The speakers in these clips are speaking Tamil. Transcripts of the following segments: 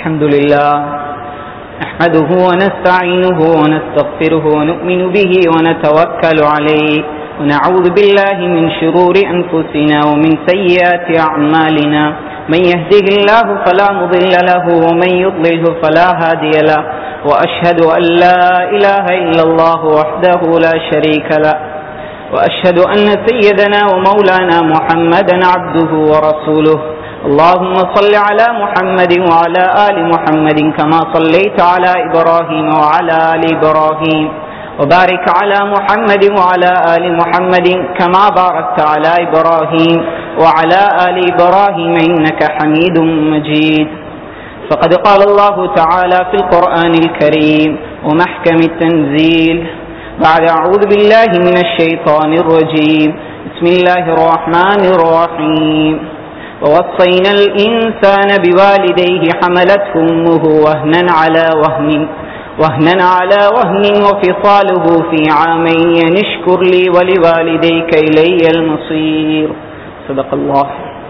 الحمد لله نحمده ونستعينه ونستغفره ونؤمن به ونتوكل عليه ونعوذ بالله من شرور أنفسنا ومن سيئات أعمالنا من يهده الله فلا مضل له ومن يضلله فلا هادي له وأشهد أن لا إله إلا الله وحده لا شريك له وأشهد أن سيدنا ومولانا محمدا عبده ورسوله اللهم صل على محمد وعلى آل محمد كما صليت على إبراهيم وعلى آل إبراهيم وبارك على محمد وعلى آل محمد كما باركت على إبراهيم وعلى آل إبراهيم إنك حميد مجيد فقد قال الله تعالى في القرآن الكريم ومحكم التنزيل بعد أعوذ بالله من الشيطان الرجيم بسم الله الرحمن الرحيم ووصينا الإنسان بوالديه حملته أمه وهنا على وهن وهنا على وهن وفصاله في عامين نشكر لي ولوالديك إلي المصير صدق الله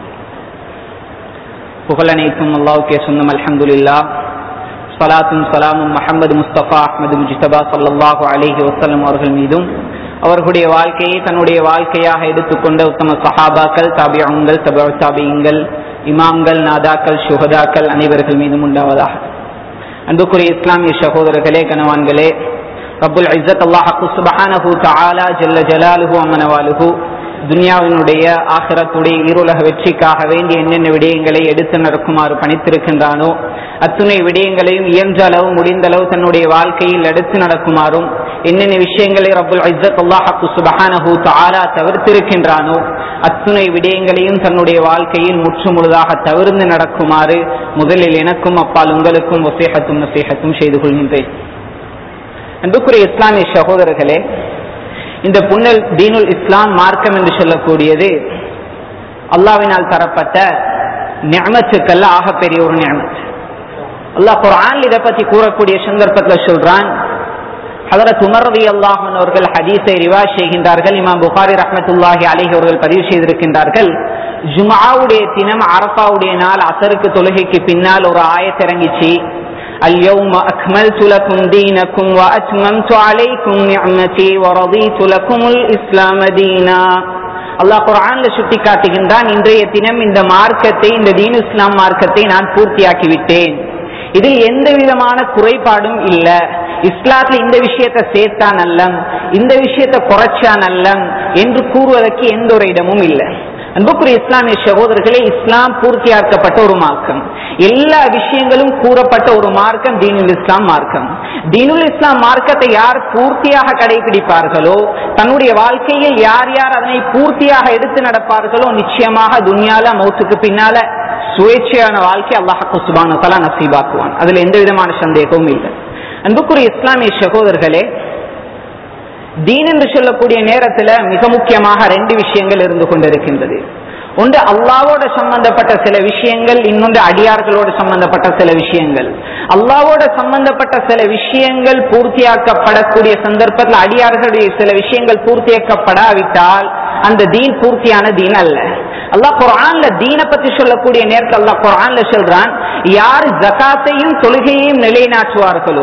புகழனைத்தும் அல்லாவுக்கே சொந்தம் அல்ஹம்துலில்லா சலாத்தும் சலாமும் முஹம்மது முஸ்தபா அஹ்மது முஜிதபா சல்லாஹு அலிஹி வசல்லம் அவர்கள் மீதும் அவர்களுடைய வாழ்க்கையை தன்னுடைய வாழ்க்கையாக எடுத்துக்கொண்ட உத்தம சஹாபாக்கள் தாபியங்கள் தப தாபியங்கள் இமாம்கள் நாதாக்கள் சுகதாக்கள் அனைவர்கள் மீதும் உண்டாவதாக அன்புக்குரிய இஸ்லாமிய சகோதரர்களே கனவான்களே ரபுல் இஸ்ஸத் அல்லாஹு சுபஹானஹு தஆலா ஜல்ல ஜலாலுஹு அம்மனவாலுஹு துனியாவினுடைய ஆசிரத்துடைய ஈருலக வெற்றிக்காக வேண்டி என்னென்ன விடயங்களை எடுத்து நடக்குமாறு பணித்திருக்கின்றானோ அத்துணை விடயங்களையும் இயன்ற அளவு முடிந்த அளவு தன்னுடைய வாழ்க்கையில் எடுத்து நடக்குமாறும் என்னென்ன விஷயங்களை ரபுல் ஐசத் அல்லாஹு சுபஹானஹு தாலா தவிர்த்திருக்கின்றானோ அத்துணை விடயங்களையும் தன்னுடைய வாழ்க்கையில் முற்று முழுதாக தவிர்ந்து நடக்குமாறு முதலில் எனக்கும் அப்பால் உங்களுக்கும் வசேகத்தும் நசேகத்தும் செய்து கொள்கின்றேன் அன்புக்குரிய இஸ்லாமிய சகோதரர்களே இந்த புன்னல் தீனுல் இஸ்லாம் மார்க்கம் என்று சொல்லக்கூடியது அல்லாவினால் தரப்பட்ட ஞாமத்துக்கல்ல ஆகப்பெரிய ஒரு ஞாமத்து அல்லாஹ் குரான் இதை பத்தி கூறக்கூடிய சந்தர்ப்பத்தில் சொல்றான் ஹதரத் உமர்வி அல்லாஹன் அவர்கள் ஹதீஸை ரிவா செய்கின்றார்கள் இமாம் புகாரி ரஹமத்துல்லாஹி அலிஹி அவர்கள் பதிவு செய்திருக்கின்றார்கள் ஜுமாவுடைய தினம் அரபாவுடைய நாள் அசருக்கு தொழுகைக்கு பின்னால் ஒரு ஆயத்திறங்கிச்சு اليوم أكملت لكم دينكم وأتممت عليكم نعمتي ورضيت لكم الإسلام دينا அல்லாஹ் குரான்ல சுட்டி காட்டுகின்றான் இன்றைய தினம் இந்த மார்க்கத்தை இந்த தீன் இஸ்லாம் மார்க்கத்தை நான் பூர்த்தியாக்கி விட்டேன் இதில் எந்த விதமான குறைபாடும் இல்ல இஸ்லாத்துல இந்த விஷயத்தை சேர்த்தா நல்லம் இந்த விஷயத்தை குறைச்சா நல்லம் என்று கூறுவதற்கு எந்த ஒரு இடமும் இல்லை அன்புக்குரிய இஸ்லாமிய சகோதரர்களே இஸ்லாம் பூர்த்தியாக்கப்பட்ட ஒரு மார்க்கம் எல்லா விஷயங்களும் கூறப்பட்ட ஒரு மார்க்கம் தீனுல் இஸ்லாம் மார்க்கம் தீனுல் இஸ்லாம் மார்க்கத்தை யார் பூர்த்தியாக கடைபிடிப்பார்களோ தன்னுடைய வாழ்க்கையில் யார் யார் அதனை பூர்த்தியாக எடுத்து நடப்பார்களோ நிச்சயமாக துன்யால மௌத்துக்கு பின்னால சுயேட்சையான வாழ்க்கை அல்லாஹு சுபான தலா நசீபாக்குவான் அதுல எந்த விதமான சந்தேகமும் இல்லை அன்புக்குரிய இஸ்லாமிய சகோதரர்களே தீன் என்று சொல்லக்கூடிய நேரத்துல மிக முக்கியமாக ரெண்டு விஷயங்கள் இருந்து கொண்டிருக்கின்றது ஒன்று அல்லாவோட சம்பந்தப்பட்ட சில விஷயங்கள் இன்னொன்று அடியார்களோடு சம்பந்தப்பட்ட சில விஷயங்கள் அல்லாவோட சம்பந்தப்பட்ட சில விஷயங்கள் பூர்த்தியாக்கப்படக்கூடிய சந்தர்ப்பத்தில் அடியார்களுடைய சில விஷயங்கள் பூர்த்தியாக்கப்படாவிட்டால் அந்த தீன் பூர்த்தியான தீன் அல்ல அல்லாஹ் குரான்ல தீனை பத்தி சொல்லக்கூடிய நேரத்தில் அல்லாஹ் குரான்ல சொல்றான் யார் ஜகாத்தையும் தொழுகையையும் நிலைநாட்டுவார்களோ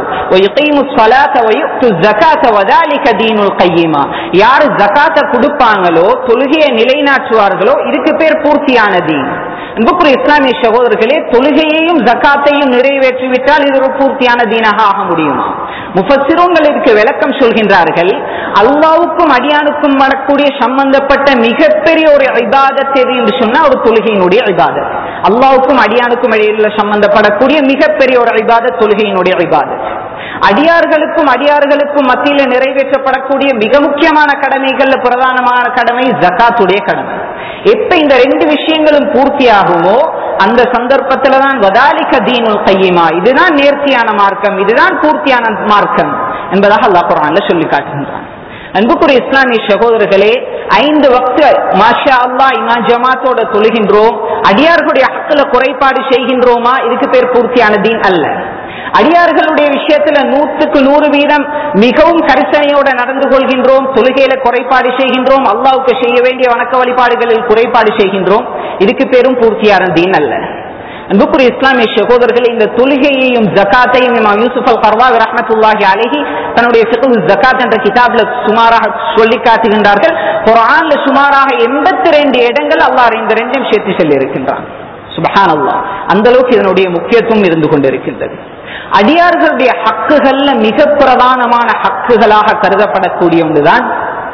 யார் ஜகாத்தை கொடுப்பாங்களோ தொழுகையை நிலைநாட்டுவார்களோ இதுக்கு பேர் பூர்த்தியான தீன் அன்புக்குரிய இஸ்லாமிய சகோதரர்களே தொழுகையையும் ஜக்காத்தையும் நிறைவேற்றிவிட்டால் இது ஒரு பூர்த்தியான தீனாக ஆக முடியுமா முஃபசிரோங்கள் இதுக்கு விளக்கம் சொல்கின்றார்கள் அல்லாவுக்கும் அடியானுக்கும் வரக்கூடிய சம்பந்தப்பட்ட மிகப்பெரிய ஒரு இபாதத் எது என்று சொன்னா ஒரு தொழுகையினுடைய இபாதத் அல்லாவுக்கும் அடியானுக்கும் இடையில சம்பந்தப்படக்கூடிய மிகப்பெரிய ஒரு இபாதத் தொழுகையினுடைய இபாதத் அடியார்களுக்கும் அடியார்களுக்கும் மத்தியில் நிறைவேற்றப்படக்கூடிய மிக முக்கியமான கடமைகள்ல பிரதானமான கடமை ஜக்காத்துடைய கடமை எப்ப இந்த ரெண்டு விஷயங்களும் பூர்த்தியாகுமோ அந்த சந்தர்ப்பத்துல தான் வதாலிக்க தீனுல் கையுமா இதுதான் நேர்த்தியான மார்க்கம் இதுதான் பூர்த்தியான மார்க்கம் என்பதாக அல்லா குரான்ல சொல்லி காட்டுகின்றான் அன்புக்குரிய இஸ்லாமிய சகோதரர்களே ஐந்து வக்து மாஷா அல்லா இமா ஜமாத்தோட தொழுகின்றோம் அடியார்களுடைய ஹக்கில குறைபாடு செய்கின்றோமா இதுக்கு பேர் பூர்த்தியான தீன் அல்ல அடியார்களுடைய விஷயத்துல நூற்றுக்கு நூறு வீதம் மிகவும் கரிசனையோட நடந்து கொள்கின்றோம் தொழுகையில குறைபாடு செய்கின்றோம் அல்லாவுக்கு செய்ய வேண்டிய வணக்க வழிபாடுகளில் குறைபாடு செய்கின்றோம் இதுக்கு பேரும் பூர்த்தியான தீன் அல்ல அன்புக்குரிய இஸ்லாமிய சகோதரர்கள் இந்த தொழுகையையும் ஜக்காத்தையும் இமாம் யூசுப் அல் கர்வாக் ரஹமத்துல்லாஹி அலைஹி தன்னுடைய ஃபிக்ஹுல் ஜக்காத் என்ற கிதாப்ல சுமாராக சொல்லி காட்டுகின்றார்கள் குர்ஆன்ல சுமாராக எண்பத்தி ரெண்டு இடங்கள் அல்லாஹ் இந்த ரெண்டையும் சேர்த்து சொல்லி இருக்கின்றான் சுபஹான் அல்லாஹ் அந்த அளவுக்கு இதனுடைய முக்கியத்துவம் இருந்து கொண்டிருக்கின்றது அடியார்களுடைய ஹக்குகள்ல மிக பிரதானமான ஹக்குகளாக கருதப்படக்கூடிய ஒன்றுதான்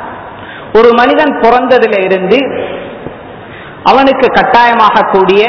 ஒரு மனிதன் பிறந்ததுல இருந்து அவனுக்கு கட்டாயமாக கூடிய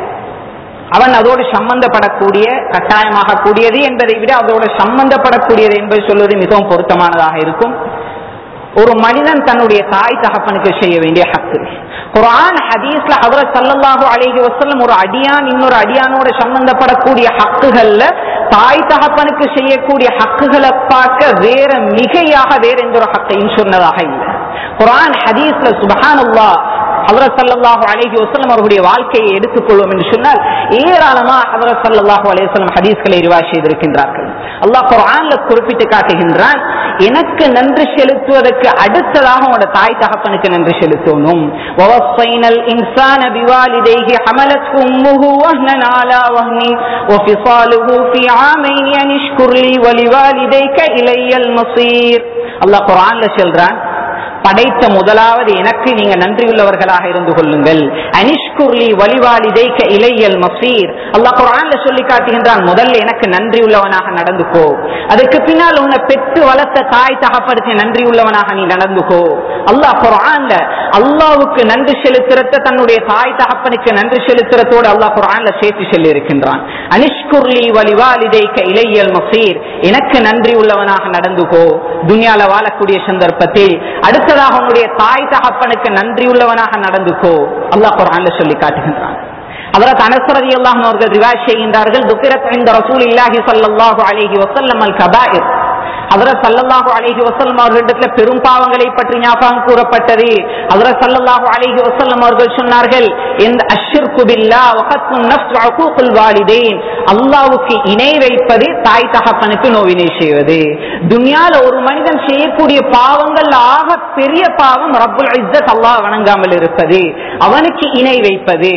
அவன் அதோடு சம்பந்தப்படக்கூடிய கட்டாயமாக கூடியது என்பதை விட அதோடு சம்பந்தப்படக்கூடியது என்பது சொல்வது மிகவும் பொருத்தமானதாக இருக்கும் ஒரு மனிதன் தன்னுடைய தாய் தகப்பனுக்கு செய்ய வேண்டிய ஹக்கு குரான் ஹதீஸ்ல ஹதரத் சல்லல்லாஹு அலைஹி வஸல்லம் ஒரு அடியான் இன்னொரு அடியானோட சம்பந்தப்படக்கூடிய ஹக்குகள்ல தாய் தகப்பனுக்கு செய்யக்கூடிய ஹக்குகளை பார்க்க வேற மிகையாக வேற எந்த ஒரு ஹக்கையும் சொன்னதாக இல்லை குரான் ஹதீஸ்ல சுபஹானல்லாஹ் ஹதரத் சல்லல்லாஹு அலைஹி வஸல்லம் அவருடைய வாழ்க்கையை எடுத்துக்கொள்வோம் என்று சொன்னால் ஏராளமா ஹதரத் சல்லல்லாஹு அலைஹி வஸல்லம் ஹதீஸ்களை ரிவாய் செய்திருக்கின்றார்கள் அல்லாஹ் குர்ஆன்ல குறிப்பிட்டு காட்டுகின்றான் எனக்கு நன்றி செலுத்துவதற்கு அடுத்ததாக உங்களோட தாய் தகப்பனுக்கு நன்றி செலுத்தணும் ووصينا الإنسان بوالديه حملته أمه وهنا على وهن وفصاله في عامين أن اشكر لي ولوالديك إلي المصير الله قرآن சொல்றான் படைத்த முதலாவது எனக்கு நீங்க நன்றியுள்ளவர்களாக இருந்து கொள்ளுங்கள் அனிஷ்குர்லி வலிவாலிதைக்க இலையல் மசீர் அல்லாஹ் குரான்ல சொல்லி காட்டுகின்றான் முதல்ல எனக்கு நன்றி உள்ளவனாக நடந்துக்கோ அதுக்கு பின்னால் உன்னை பெற்று வளர்த்த தாய் தகப்படுத்தி நன்றி உள்ளவனாக நீ நடந்துக்கோ அல்லாஹ் குரான்ல அல்லாவுக்கு நன்றி செலுத்துறத தன்னுடைய தாய் தகப்பனுக்கு நன்றி செலுத்துறதோடு அல்லாஹ் குரான்ல சேர்த்து சொல்லி இருக்கின்றான் அனிஷ்குர்லி வலிவாலிதைக்க இலையல் மசீர் எனக்கு நன்றி உள்ளவனாக நடந்துக்கோ துனியால வாழக்கூடிய சந்தர்ப்பத்தில் அடுத்த அடுத்ததாக உன்னுடைய தாய் தகப்பனுக்கு நன்றியுள்ளவனாக நடந்துக்கோ அல்லாஹ் குரான்ல சொல்லி காட்டுகின்றான் அதற்கு அனசரதி அல்லாஹ் அவர்கள் ரிவாய் செய்கின்றார்கள் துக்கிரத் இந்த ரசூல் இல்லாஹி சல்லாஹு அலிஹி வசல்லம் அல் கபாயிர் அதரத் சல்லல்லாஹு அலைஹி வஸல்லம் அவர்களிடத்துல பெரும் பாவங்களை பற்றி ஞாபகம் கூறப்பட்டது அதரத் சல்லல்லாஹு அலைஹி வஸல்லம் அவர்கள் சொன்னார்கள் இந்த அஷ்ஷிர்கு பில்லாஹ் வகத்துன் நஃப்ஸ் உகூகுல் வாலிதைன் அல்லாஹ்வுக்கு இணை வைப்பது தாய் தகப்பனுக்கு நோவினை செய்வது துனியால ஒரு மனிதன் செய்யக்கூடிய பாவங்கள் ஆக பெரிய பாவம் ரப்புல் இஸ்ஸத் அல்லாஹ் வணங்காமல் இருப்பது அவனுக்கு இணை வைப்பது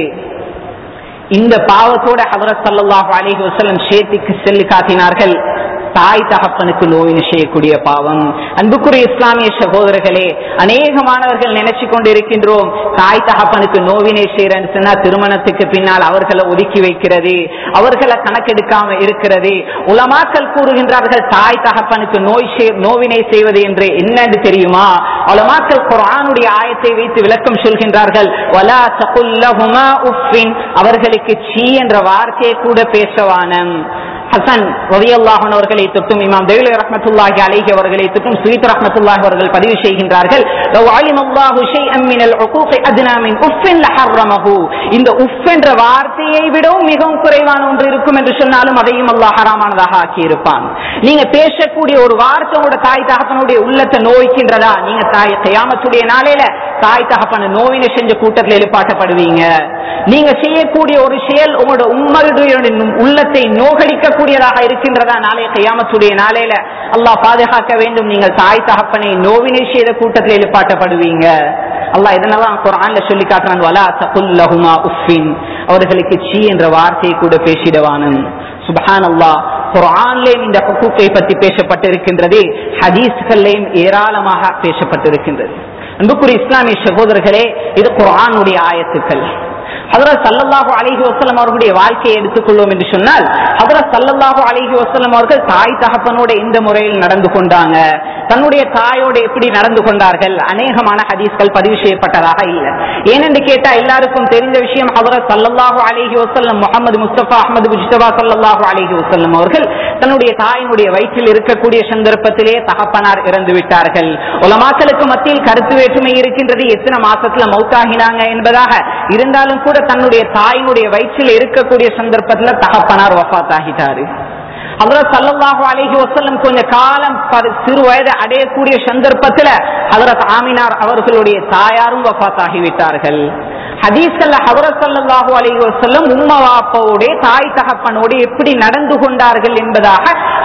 இந்த பாவத்தோட ஹதரத் சல்லாஹு அலிஹி வசல்லம் சேர்த்துக்கு செல்லி காட்டினார்கள் தாய் தகப்பனுக்கு நோயினை செய்யக்கூடிய பாவம் அன்புக்குரிய இஸ்லாமிய சகோதரர்களே அநேகமானவர்கள் நினைச்சு கொண்டிருக்கின்றோம் தாய் தகப்பனுக்கு நோவினை செய்யறன்னு சொன்னா திருமணத்துக்கு பின்னால் அவர்களை ஒதுக்கி வைக்கிறது அவர்களை கணக்கெடுக்காம இருக்கிறது உலமாக்கள் கூறுகின்றார்கள் தாய் தகப்பனுக்கு நோய் நோவினை செய்வது என்று என்னன்னு தெரியுமா உலமாக்கள் குரானுடைய ஆயத்தை வைத்து விளக்கம் சொல்கின்றார்கள் வலா தகுல்லஹுமா உஃபின் அவர்களுக்கு சீ என்ற வார்த்தையை கூட பேசவானம் ஹசன் ரவியல்லாஹன் அவர்களை தொட்டும் இமாம் தேவில ரஹமத்துல்லாஹி அலைஹி அவர்களை தொட்டும் சுயித் ரஹமத்துல்லாஹி அவர்கள் பதிவு செய்கின்றார்கள் லவ் அலிம் அல்லாஹு ஷைஅன் மினல் உகூகி அத்னா மின் உஃபின் லஹர்ரமஹு இந்த உஃப் என்ற வார்த்தையை விடவும் மிகவும் குறைவான ஒன்று இருக்கும் என்று சொன்னாலும் அதையும் அல்லாஹ் ஹராமானதாக ஆக்கி இருப்பான் நீங்க பேசக்கூடிய ஒரு வார்த்தையோட தாய் தகப்பனுடைய உள்ளத்தை நோய்க்கின்றதா நீங்க தாய் கயாமத்துடைய நாளையில தாய் தகப்பன நோயினை செஞ்ச கூட்டத்தில் எழுப்பாட்டப்படுவீங்க நீங்க செய்யக்கூடிய ஒரு செயல் உங்களோட உண்மையுடைய உள்ளத்தை நோகடிக்கக்கூடியதாக இருக்கின்றதா நாளைய கையாமத்துடைய நாளையில அல்லாஹ் பாதுகாக்க வேண்டும் நீங்கள் தாய் தகப்பனை நோவினை செய்த கூட்டத்தில் எழுப்பாட்டப்படுவீங்க அல்லாஹ் இதனால குரான்ல சொல்லி காட்டுறான் வலா தகுல்லஹுமா உஃபின் அவர்களுக்கு சீ என்ற வார்த்தையை கூட பேசிடவானன் சுபஹான் அல்லாஹ் குரான்லேயும் இந்த ஹுக்கூக்கை பற்றி பேசப்பட்டிருக்கின்றது ஹதீஸ்கள்லேயும் ஏராளமாக பேசப்பட்டிருக்கின்றது அன்புக்குரிய இஸ்லாமிய சகோதரர்களே இது குரானுடைய ஆயத்துக்கள் ஹதரத் சல்லல்லாஹு அலைஹி வஸல்லம் அவர்களுடைய வாழ்க்கையை எடுத்துக்கொள்வோம் என்று சொன்னால் ஹதரத் சல்லல்லாஹு அலைஹி வஸல்லம் அவர்கள் தாய் தகப்பனோட இந்த முறையில் நடந்து கொண்டாங்க தன்னுடைய தாயோட எப்படி நடந்து கொண்டார்கள் அநேகமான ஹதீஸ்கள் பதிவு செய்யப்பட்டதாக இல்லை ஏனென்று கேட்டா எல்லாருக்கும் தெரிந்த விஷயம் ஹதரத் சல்லல்லாஹு அலைஹி வஸல்லம் முகமது முஸ்தபா அஹமது முஜ்தபா சல்லல்லாஹு அலைஹி வஸல்லம் அவர்கள் தன்னுடைய தாயினுடைய வயிற்றில் இருக்கக்கூடிய சந்தர்ப்பத்திலே தகப்பனார் இறந்து விட்டார்கள் உலமாக்களுக்கு மத்தியில் கருத்து வேற்றுமை இருக்கின்றது எத்தனை மாசத்துல மௌத்தாகினாங்க என்பதாக இருந்தாலும் கூட தன்னுடைய தாயினுடைய வயிற்றில் இருக்கக்கூடிய சந்தர்ப்பத்துல தகப்பனார் வஃத் ஆகிட்டாரு ஹதரத் சல்லல்லாஹு அலைஹி வஸல்லம் கொஞ்ச காலம் சிறு வயது அடையக்கூடிய சந்தர்ப்பத்துல ஹதரத் ஆமினார் அவர்களுடைய தாயாரும் வஃத் ஆகிவிட்டார்கள் ஹதீஸ்கள்ல ஹதரத் சல்லல்லாஹு அலைஹி வஸல்லம் உம்ம வாப்பாவோட தாய் தகப்பனோடு எப்படி நடந்து கொண்டார்கள் என்பதாக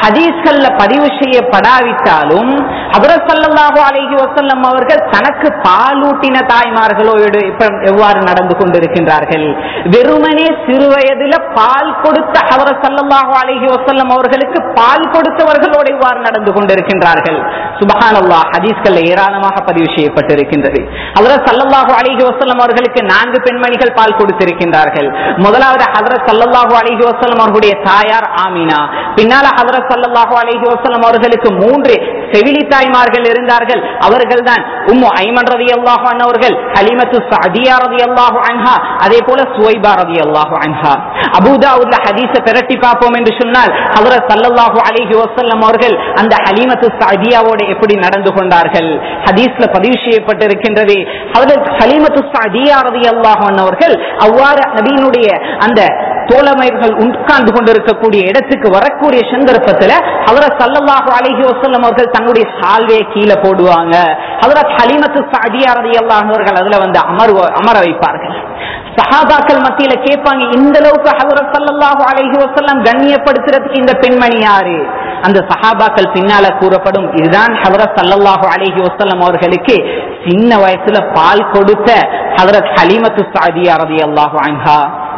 ஹதீஸ்கள்ல பதிவு செய்யப்படாவிட்டாலும் ஹதரத் ஸல்லல்லாஹு அலைஹி வஸல்லம் அவர்கள் தனக்கு பாலூட்டின தாய்மார்களோடு இப்ப எவ்வாறு நடந்து கொண்டிருக்கின்றார்கள் வெறுமனே சிறு வயதுல பால் கொடுத்த ஹதரத் ஸல்லல்லாஹு அலைஹி வஸல்லம் அவர்களுக்கு பால் கொடுத்தவர்களோடு இவ்வாறு நடந்து கொண்டிருக்கின்றார்கள் சுபஹானல்லாஹ் ஹதீஸ்கள்ல ஏராளமாக பதிவு செய்யப்பட்டிருக்கின்றது ஹதரத் ஸல்லல்லாஹு அலைஹி வஸல்லம் அவர்களுக்கு நான்கு பெண்மணிகள் பால் கொடுத்திருக்கின்றார்கள் முதலாவது ஹதரத் ஸல்லல்லாஹு அலைஹி வஸல்லம் அவர்களுடைய தாயார் ஆமினா பின்னால ஹதரத் ஸல்லல்லாஹு அலைஹி வஸல்லம் அவர்களுக்கு மூன்று செவிலி தாய்மார்கள் இருந்தார்கள் அவர்கள் தான் உம்மு ஐமன் ரலியல்லாஹு அன்ஹா அவர்கள் ஹலிமத்து சஅதியா ரலியல்லாஹு அன்ஹா அதே போல சுவைபா ரலியல்லாஹு அன்ஹா அபூதாவுத்ல ஹதீஸ பிரட்டி பார்ப்போம் என்று சொன்னால் ஹதரத் ஸல்லல்லாஹு அலைஹி வஸல்லம் அவர்கள் அந்த ஹலிமத்து சஅதியாவோடு எப்படி நடந்து கொண்டார்கள் ஹதீஸ்ல பதிவு செய்யப்பட்டிருக்கின்றது ஹதரத் ஹலிமத்து சஅதியா ரலியல்லாஹு அன்ஹா அவர்கள் அவ்வாறு நபியினுடைய அந்த தோழமைகள் உட்கார்ந்து கொண்டிருக்கக்கூடிய இடத்துக்கு வரக்கூடிய சந்தர்ப்பத்துல ஹதரத் ஸல்லல்லாஹு அலைஹி வஸல்லம் அவர்கள் தன்னுடைய சால்வையை கீழே போடுவாங்க ஹதரத் ஹலிமத்து சஅதியா ரலியல்லாஹு அவர்கள் அதுல வந்து அமர் அமர வைப்பார்கள் சஹாபாக்கள் மத்தியில கேட்பாங்க இந்த அளவுக்கு ஹதரத் ஸல்லல்லாஹு அலைஹி வஸல்லம் கண்ணியப்படுத்துறதுக்கு இந்த பெண்மணி யாரு அந்த சஹாபாக்கள் பின்னால கூறப்படும் இதுதான் ஹதரத் ஸல்லல்லாஹு அலைஹி வஸல்லம் அவர்களுக்கு சின்ன வயசுல பால் கொடுத்த ஹதரத் ஹலிமத்து சஅதியா ரலியல்லாஹு அன்ஹா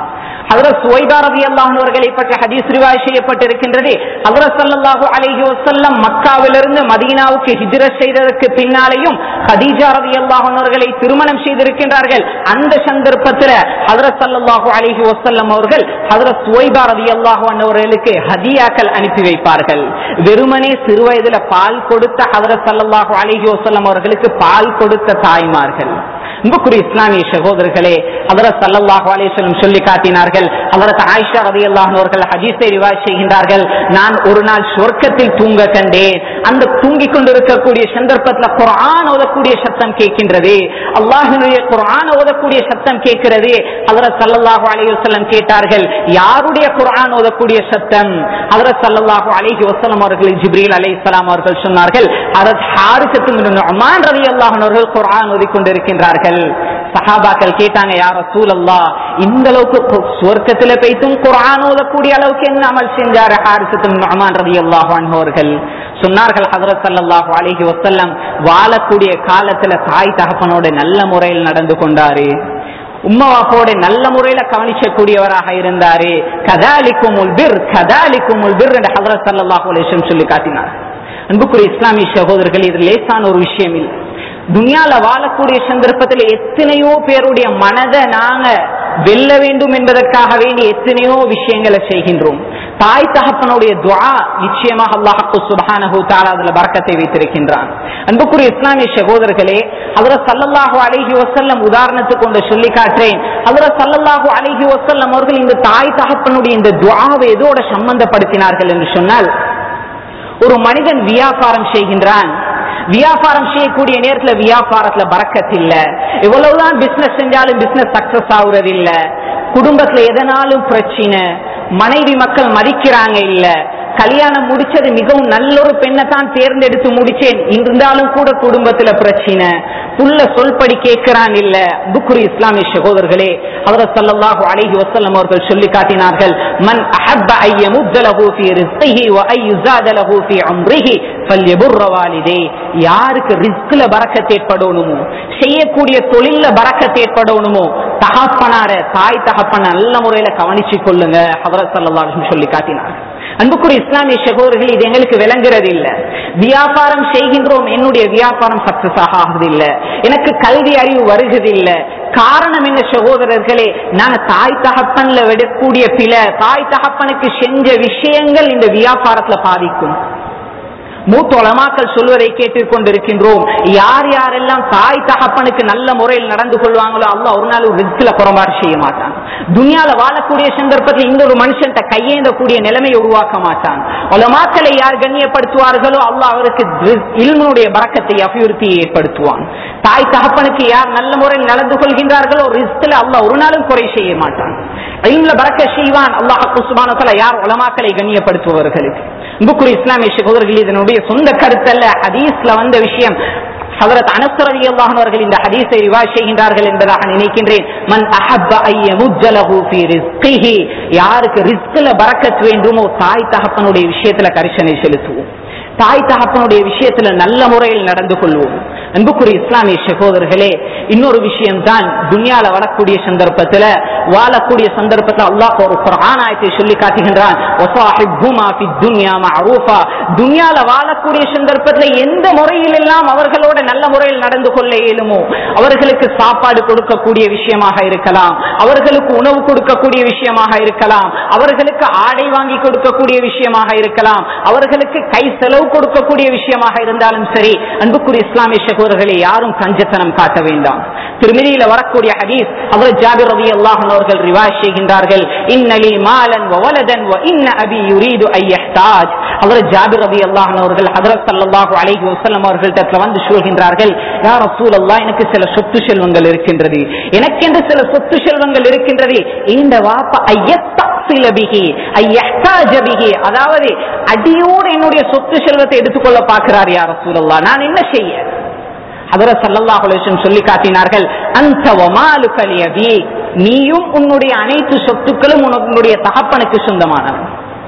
ஹதரத் சுவைபா ரலியல்லாஹு அவர்களை பற்றி ஹதீஸ் ரிவாய் செய்யப்பட்டிருக்கின்றது ஹதரத் ஸல்லல்லாஹு அலைஹி வஸல்லம் மக்காவிலிருந்து மதீனாவுக்கு ஹிஜ்ரத் செய்ததற்கு பின்னாலேயும் ஹதீஜா ரலியல்லாஹு அவர்களை திருமணம் செய்திருக்கின்றார்கள் அந்த சந்தர்ப்பத்தில் ஹதரத் ஸல்லல்லாஹு அலைஹி வஸல்லம் அவர்கள் ஹதரத் சுவைபா ரலியல்லாஹு அவர்களுக்கு ஹதியாக்கள் அனுப்பி வைப்பார்கள் வெறுமனே சிறுவயதுல பால் கொடுத்த ஹதரத் ஸல்லல்லாஹு அலைஹி வஸல்லம் அவர்களுக்கு பால் கொடுத்த தாய்மார்கள் அன்புக்குரிய இஸ்லாமிய சகோதரர்களே ஹதரத் ஸல்லல்லாஹு அலைஹி வஸல்லம் சொல்லி காட்டினார்கள் ஹதரத் ஆயிஷா ரலியல்லாஹு அவர்கள் ஹதீஸை ரிவாய் செய்கின்றார்கள் நான் ஒரு நாள் சொர்க்கத்தில் தூங்க கண்டேன் அந்த தூங்கிக் கொண்டிருக்கக்கூடிய சந்தர்ப்பத்தில் குர்ஆன் ஓதக்கூடிய சத்தம் கேட்கின்றது அல்லாஹ்வினுடைய குர்ஆன் ஓதக்கூடிய சத்தம் கேட்கிறது ஹதரத் ஸல்லல்லாஹு அலைஹி வஸல்லம் கேட்டார்கள் யாருடைய குர்ஆன் ஓதக்கூடிய சத்தம் ஹதரத் ஸல்லல்லாஹு அலைஹி வஸல்லம் அவர்கள் ஜிப்ரீல் அலைஹிஸ்ஸலாம் அவர்கள் சொன்னார்கள் ஹதரத் ஹாரிஸத்து பின் நுஅமான் ரலியல்லாஹு அவர்கள் குர்ஆன் ஓதிக்கொண்டிருக்கின்றார்கள் சஹாபாக்கள் கேட்டாங்க யார் ரசூலல்லா இந்த அளவுக்கு சுவர்க்கத்துல போய்த்தும் குர்ஆன் ஓதக்கூடிய அளவுக்கு என்ன அமல் செஞ்சார் ஹாரிஸத்து பின் நுஅமான் ரலியல்லாஹு அன்ஹு அவர்கள் சொன்னார்கள் ஹதரத் ஸல்லல்லாஹு அலைஹி வஸல்லம் வாழக்கூடிய காலத்துல தாய் தகப்பனோட நல்ல முறையில் நடந்து கொண்டாரு உம்மவாப்போட நல்ல முறையில கவனிக்கக்கூடியவராக இருந்தாரு கதாலிக்கும் பிர் கதாலிக்கும் பிர் என்று ஹதரத் ஸல்லல்லாஹு அலைஹி வஸல்லம் சொல்லி காட்டினார் அன்புக்குரிய இஸ்லாமிய சகோதரர்கள் இது லேசான ஒரு விஷயம் இல்லை துனியால வாழக்கூடிய சந்தர்ப்பத்தில் எத்தனையோ பேருடைய மனதை நாங்க வெல்ல வேண்டும் என்பதற்காக வேண்டி எத்தனையோ விஷயங்களை செய்கின்றோம் தாய் தகப்பனுடைய துவா நிச்சயமாக அல்லாஹு சுபஹானஹு தஆலா அதுல பரக்கத்தை வைத்திருக்கின்றான் அன்புக்குரிய இஸ்லாமிய சகோதரர்களே அவர சல்லல்லாஹு அலைஹி வஸல்லம் உதாரணத்துக்கு கொண்டு சொல்லி காட்டுறேன் அவர சல்லல்லாஹு அலைஹி வஸல்லம் அவர்கள் இந்த தாய் தகப்பனுடைய இந்த துவாவை எதோட சம்பந்தப்படுத்தினார்கள் என்று சொன்னால் ஒரு மனிதன் வியாபாரம் செய்கின்றான் வியாபாரம் செய்யக்கூடிய நேரத்துல வியாபாரத்துல பறக்கத் இல்ல எவ்வளவுதான் பிசினஸ் செஞ்சாலும் பிசினஸ் சக்சஸ் ஆகுறது இல்ல குடும்பத்துல எதனாலும் பிரச்சனை மனைவி மக்கள் மதிக்கிறாங்க இல்ல கல்யாணம் முடிச்சது மிகவும் நல்ல ஒரு பெண்ணை தான் தேர்ந்தெடுத்து முடிச்சேன் இருந்தாலும் கூட குடும்பத்துல பிரச்சனை புள்ள சொல்படி கேட்கிறான் இல்ல புக்குரி இஸ்லாமிய சகோதரர்களே அவர் சல்லல்லாஹு அலைஹி வஸல்லம் அவர்கள் சொல்லி காட்டினார்கள் மன் அஹப்ப ஐ யமுத்த லஹு ஃபீ ரிஸ்கிஹி வ ஐ யுஸாத லஹு ஃபீ உம்ரிஹி ஃபல்யபுர்ர வாலிதே யாருக்கு ரிஸ்க்ல பரக்கத் ஏற்படணுமோ செய்யக்கூடிய தொழில்ல பரக்கத் ஏற்படணுமோ தகப்பனார தாய் தகப்பன நல்ல முறையில கவனிச்சு கொள்ளுங்க ஹதரத் ஸல்லல்லாஹு அலைஹி வஸல்லம் சொல்லி காட்டினார் அன்புக்குரிய இஸ்லாமிய சகோதரர்கள் இது எங்களுக்கு விளங்குறது இல்ல வியாபாரம் செய்கின்றோம் என்னுடைய வியாபாரம் சக்சஸ் ஆகுது இல்ல எனக்கு கல்வி அறிவு வருகிறது இல்ல காரணம் என்ன சகோதரர்களே நாங்க தாய் தகப்பன்ல விடக்கூடிய பில தாய் தகப்பனுக்கு செஞ்ச விஷயங்கள் இந்த வியாபாரத்துல பாதிக்கும் மூத்த உலமாக்கள் சொல்வதை கேட்டுக் கொண்டிருக்கின்றோம் யார் யாரெல்லாம் தாய் தகப்பனுக்கு நல்ல முறையில் நடந்து கொள்வாங்களோ அல்லாஹ் ஒரு நாள் ரிஸ்கில குறம்பாடு செய்ய மாட்டான் துனியால வாழக்கூடிய சந்தர்ப்பத்தில் இந்த ஒரு மனுஷன் கையேந்தக்கூடிய நிலைமையை உருவாக்க மாட்டான் உலமாக்களை யார் கண்ணியப்படுத்துவார்களோ அல்லாஹ் அவருக்கு இல்மனுடைய பறக்கத்தை அபிவிருத்தியை ஏற்படுத்துவான் தாய் தகப்பனுக்கு யார் நல்ல முறையில் நடந்து கொள்கின்றார்களோ ரிஸ்கில் அல்லாஹ் ஒரு நாளும் குறை செய்ய மாட்டான் இல்ம்ல பறக்க செய்வான் அல்லாஹ் சுபானத்துல யார் உலமாக்களை கண்ணியப்படுத்துபவர்களுக்கு புக்குர் இஸ்லாமிய சகோதரர்கள் இதனுடைய சொந்த கருத்தல்ல ஹதீஸ்ல வந்த விஷயம் ஹதரத் அனஸ்ரதி அவர்கள் இந்த ஹதீஸை ரிவாய் செய்கின்றார்கள் என்பதாக நினைக்கின்றேன் மன் அஹப்ப ஐய முஜ்ஜலஹு ஃபீ ரிஸ்கிஹி யாருக்கு ரிஸ்க்ல பரக்கத் வேண்டுமோ தாய் தகப்பனுடைய விஷயத்துல கரிசனை செலுத்துவோம் தாய் தகப்பனுடைய விஷயத்துல நல்ல முறையில் நடந்து கொள்வோம் அன்புக்குரிய இஸ்லாமிய சகோதரர்களே இன்னொரு விஷயம் தான் துன்யால வரக்கூடிய சந்தர்ப்பத்துல வாழக்கூடிய சந்தர்ப்பத்தில் அல்லாஹ் ஒரு குர்ஆன் ஆயத்தை சொல்லி காட்டுகின்றான் வஸாஹிப்ஹுமா ஃபித் துன்யா மஅரூஃபா துன்யால வாழக்கூடிய சந்தர்ப்பத்துல எந்த முறையில் எல்லாம் அவர்களோட நல்ல முறையில் நடந்து கொள்ள இயலுமோ அவர்களுக்கு சாப்பாடு கொடுக்கக்கூடிய விஷயமாக இருக்கலாம் அவர்களுக்கு உணவு கொடுக்கக்கூடிய விஷயமாக இருக்கலாம் அவர்களுக்கு ஆடை வாங்கி கொடுக்கக்கூடிய விஷயமாக இருக்கலாம் அவர்களுக்கு கை செலவு கொடுக்கக்கூடிய விஷயமாக இருந்தாலும் சரி அன்புக்குரிய இஸ்லாமிய சகோதரர்களை யாரும் கஞ்சத்தனம் காட்ட வேண்டாம் திருமதியில வரக்கூடிய ஹதீஸ் அவர் ஜாபிர் ரவி அல்லாஹ் அவர்கள் ரிவாய் செய்கின்றார்கள் இன்னலி மாலன் வலதன் இன்ன அபி யுரீது ஐயஹ்தாஜ் அவர் ஜாபிர் ரவி அல்லாஹ் அவர்கள் ஹதரத் ஸல்லல்லாஹு அலைஹி வஸல்லம் அவர்கள்ட்ட வந்து சொல்கின்றார்கள் யா ரசூலல்லாஹ் எனக்கு சில சொத்து செல்வங்கள் இருக்கின்றது எனக்கென்று சில சொத்து செல்வங்கள் இருக்கின்றது இந்த வாப்பா ஐயஸ்தக்ஸில பிஹி ஐயஹ்தாஜ பிஹி அதாவது அடியோடு என்னுடைய சொத்து செல்வத்தை எடுத்துக்கொள்ள பார்க்கிறார் யா ரசூலல்லாஹ் நான் என்ன செய்ய ஹதரத் ஸல்லல்லாஹு அலைஹி வஸல்லம் சொல்லி காட்டினார்கள் அந்த வமாலுக லியபி நீயும் உன்னுடைய அனைத்து சொத்துக்களும் உன்னுடைய தகப்பனுக்கு சொந்தமானது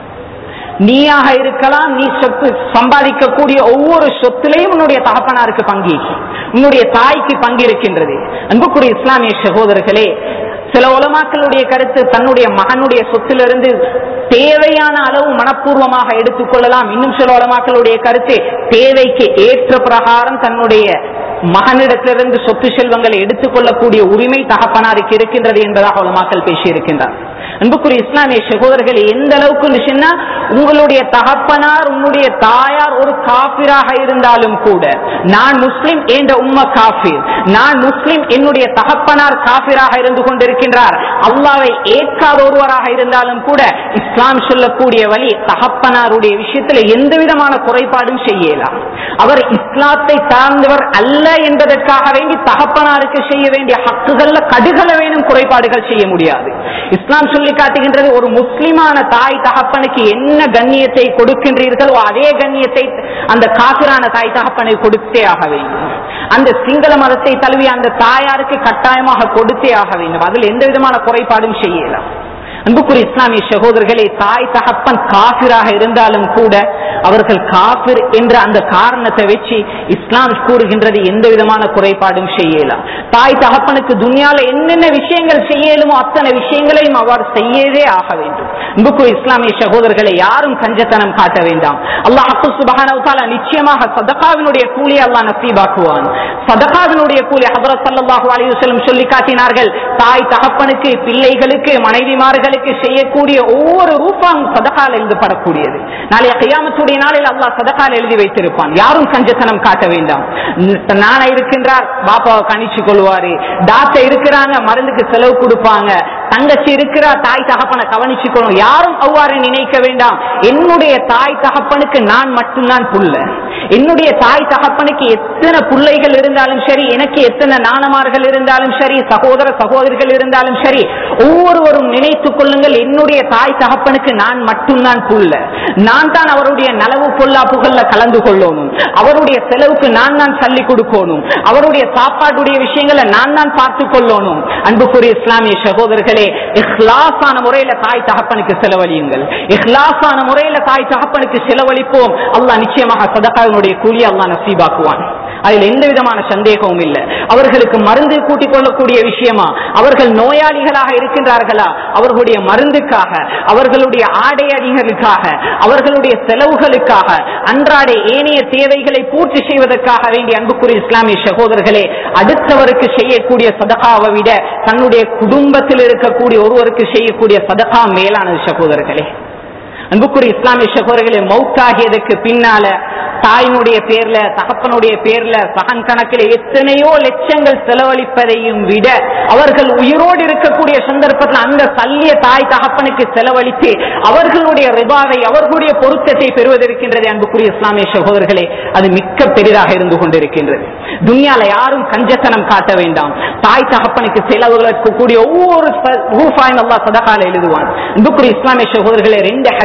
நீயாக இருக்கலாம் நீ சொத்து சம்பாதிக்கக்கூடிய ஒவ்வொரு சொத்திலையும் உன்னுடைய தகப்பனாருக்கு பங்கு உன்னுடைய தாய்க்கு பங்கு இருக்கின்றது அன்புக்குரிய இஸ்லாமிய சகோதரர்களே சில உலமாக்களுடைய கருத்து தன்னுடைய மகனுடைய சொத்திலிருந்து தேவையான அளவு மனப்பூர்வமாக எடுத்துக்கொள்ளலாம் இன்னும் சில உலமாக்களுடைய கருத்து தேவைக்கு ஏற்ற பிரகாரம் தன்னுடைய மகனிடத்திலிருந்து சொத்து செல்வங்களை எடுத்துக்கொள்ளக்கூடிய உரிமை தகப்பனாருக்கு இருக்கின்றது என்பதாக உலமாக்கள் பேசியிருக்கின்றார் அன்புக்குரிய இஸ்லாமிய சகோதரர்கள் எந்த அளவுக்கு சொன்னா உங்களுடைய தகப்பனார் உன்னுடைய தாயார் ஒரு காபிராக இருந்தாலும் கூட நான் முஸ்லிம் என்ற உம்ம காபிர் நான் முஸ்லிம் என்னுடைய தகப்பனார் காபிராக இருந்து கொண்டிருக்கின்றார் அல்லாவை ஏற்காத ஒருவராக இருந்தாலும் கூட இஸ்லாம் சொல்லக்கூடிய வழி தகப்பனாருடைய விஷயத்துல எந்த விதமான குறைபாடும் செய்யலாம் அவர் இஸ்லாத்தை சார்ந்தவர் அல்ல என்பதற்காக வேண்டி தகப்பனாருக்கு செய்ய வேண்டிய ஹக்குகள்ல கடுகள வேணும் குறைபாடுகள் செய்ய முடியாது இஸ்லாம் சொல்லி காட்டுகின்றது ஒரு முஸ்லிமான தாய் தகப்பனுக்கு என்ன கண்ணியத்தை கொடுக்கின்றீர்களோ அதே கண்ணியத்தை அந்த காசிரான தாய் தகப்பனை கொடுத்தே ஆக வேண்டும் அந்த சிங்கள மதத்தை தழுவி அந்த தாயாருக்கு கட்டாயமாக கொடுத்தே ஆக வேண்டும் அதில் எந்த விதமான குறைபாடும் செய்யலாம் அன்புக்குரிய இஸ்லாமிய சகோதரர்களே தாய் தகப்பன் காபிராக இருந்தாலும் கூட அவர்கள் காபிர் என்ற அந்த காரணத்தை வச்சு இஸ்லாம் கூறுகின்றது எந்த விதமான குறைபாடும் செய்யலாம் தாய் தகப்பனுக்கு துனியால என்னென்ன விஷயங்கள் செய்யலுமோ அத்தனை விஷயங்களையும் அவர் செய்யவே ஆக வேண்டும் அன்புக்குரிய இஸ்லாமிய சகோதரர்களை யாரும் கஞ்சத்தனம் காட்ட வேண்டாம் அல்லாஹ் சுபஹானவத்தால நிச்சயமாக சதகாவினுடைய கூலி அல்லாஹ் நசீபாக்குவான் சதகாவினுடைய கூலி ஹபரத் சல்லாஹூ அலி வசலம் சொல்லி காட்டினார்கள் தாய் தகப்பனுக்கு பிள்ளைகளுக்கு மனைவிமார்களுக்கு செய்யக்கூடிய ஒவ்வொரு ரூபாங் சதகால் எழுதப்படக்கூடியது நாளைய கையாமத்துடைய நாளில் அல்லாஹ் சதகால் எழுதி வைத்திருப்பான் யாரும் கஞ்சத்தனம் காட்ட வேண்டாம் நானா இருக்கின்றார் பாப்பாவை கணிச்சு கொள்வாரு டாக்டர் இருக்கிறாங்க மருந்துக்கு செலவு கொடுப்பாங்க தங்கச்சி இருக்கிறா தாய் தகப்பனை கவனிச்சுக்கணும் யாரும் அவ்வாறு நினைக்க வேண்டாம் என்னுடைய தாய் தகப்பனுக்கு நான் மட்டும்தான் புள்ள என்னுடைய தாய் தகப்பனுக்கு எத்தனை பிள்ளைகள் இருந்தாலும் சரி எனக்கு எத்தனை நாணமார்கள் இருந்தாலும் சரி சகோதர சகோதரிகள் இருந்தாலும் சரி ஒவ்வொருவரும் நினைத்துக் கொள்ளுங்கள் என்னுடைய தாய் தகப்பனுக்கு நான் மட்டும்தான் புள்ள நான் தான் அவருடைய நலவு பொல்லாப்புகள்ல கலந்து கொள்ளணும் அவருடைய செலவுக்கு நான் தான் சல்லி கொடுக்கணும் அவருடைய சாப்பாட்டுடைய விஷயங்களை நான் தான் பார்த்து கொள்ளணும் அன்புக்குரிய இஸ்லாமிய சகோதரர்களே இஹ்லாசான முறையில தாய் தகப்பனுக்கு செலவழியுங்கள் இஹ்லாசான முறையில தாய் தகப்பனுக்கு செலவழிப்போம் அல்லாஹ் நிச்சயமாக சதகாவினுடைய கூலி அல்லாஹ் நசீபாக்குவான் அதில் எந்த விதமான சந்தேகமும் இல்லை அவர்களுக்கு மருந்து கூட்டிக் கொள்ளக்கூடிய விஷயமா அவர்கள் நோயாளிகளாக இருக்கின்றார்களா அவர்களுடைய மருந்துக்காக அவர்களுடைய ஆடை அடிகளுக்காக அவர்களுடைய செலவுகளுக்காக அன்றாட ஏனைய தேவைகளை பூர்த்தி செய்வதற்காக வேண்டிய அன்புக்குரிய இஸ்லாமிய சகோதரர்களே அடுத்தவருக்கு செய்யக்கூடிய சதகாவை விட தன்னுடைய குடும்பத்தில் இருக்கக்கூடிய ஒருவருக்கு செய்யக்கூடிய சதகா மேலானது சகோதரர்களே அன்புக்குரிய இஸ்லாமிய சகோதரர்களே மௌத்தாகியதுக்கு பின்னால தாயினுடைய பேர்ல தகப்பனுடைய பேர்ல சகன் கணக்கில் எத்தனையோ லட்சங்கள் செலவழிப்பதையும் விட அவர்கள் உயிரோடு இருக்கக்கூடிய சந்தர்ப்பத்தில் அந்த சல்லிய தாய் தகப்பனுக்கு செலவழித்து அவர்களுடைய ரிபாவை அவர்களுடைய பொருத்தத்தை பெறுவதற்கின்றது அன்புக்குரிய இஸ்லாமிய சகோதரர்களே அது மிக்க பெரிதாக இருந்து கொண்டிருக்கின்றது துனியால யாரும் கஞ்சத்தனம் காட்ட வேண்டாம் தாய் தகப்பனுக்கு செலவுகளுக்கு கூடிய ஒவ்வொரு ரூபாயும் அல்லா சதகால எழுதுவான் அன்புக்குரிய இஸ்லாமிய சகோதரர்களே ரெண்டு ஹரி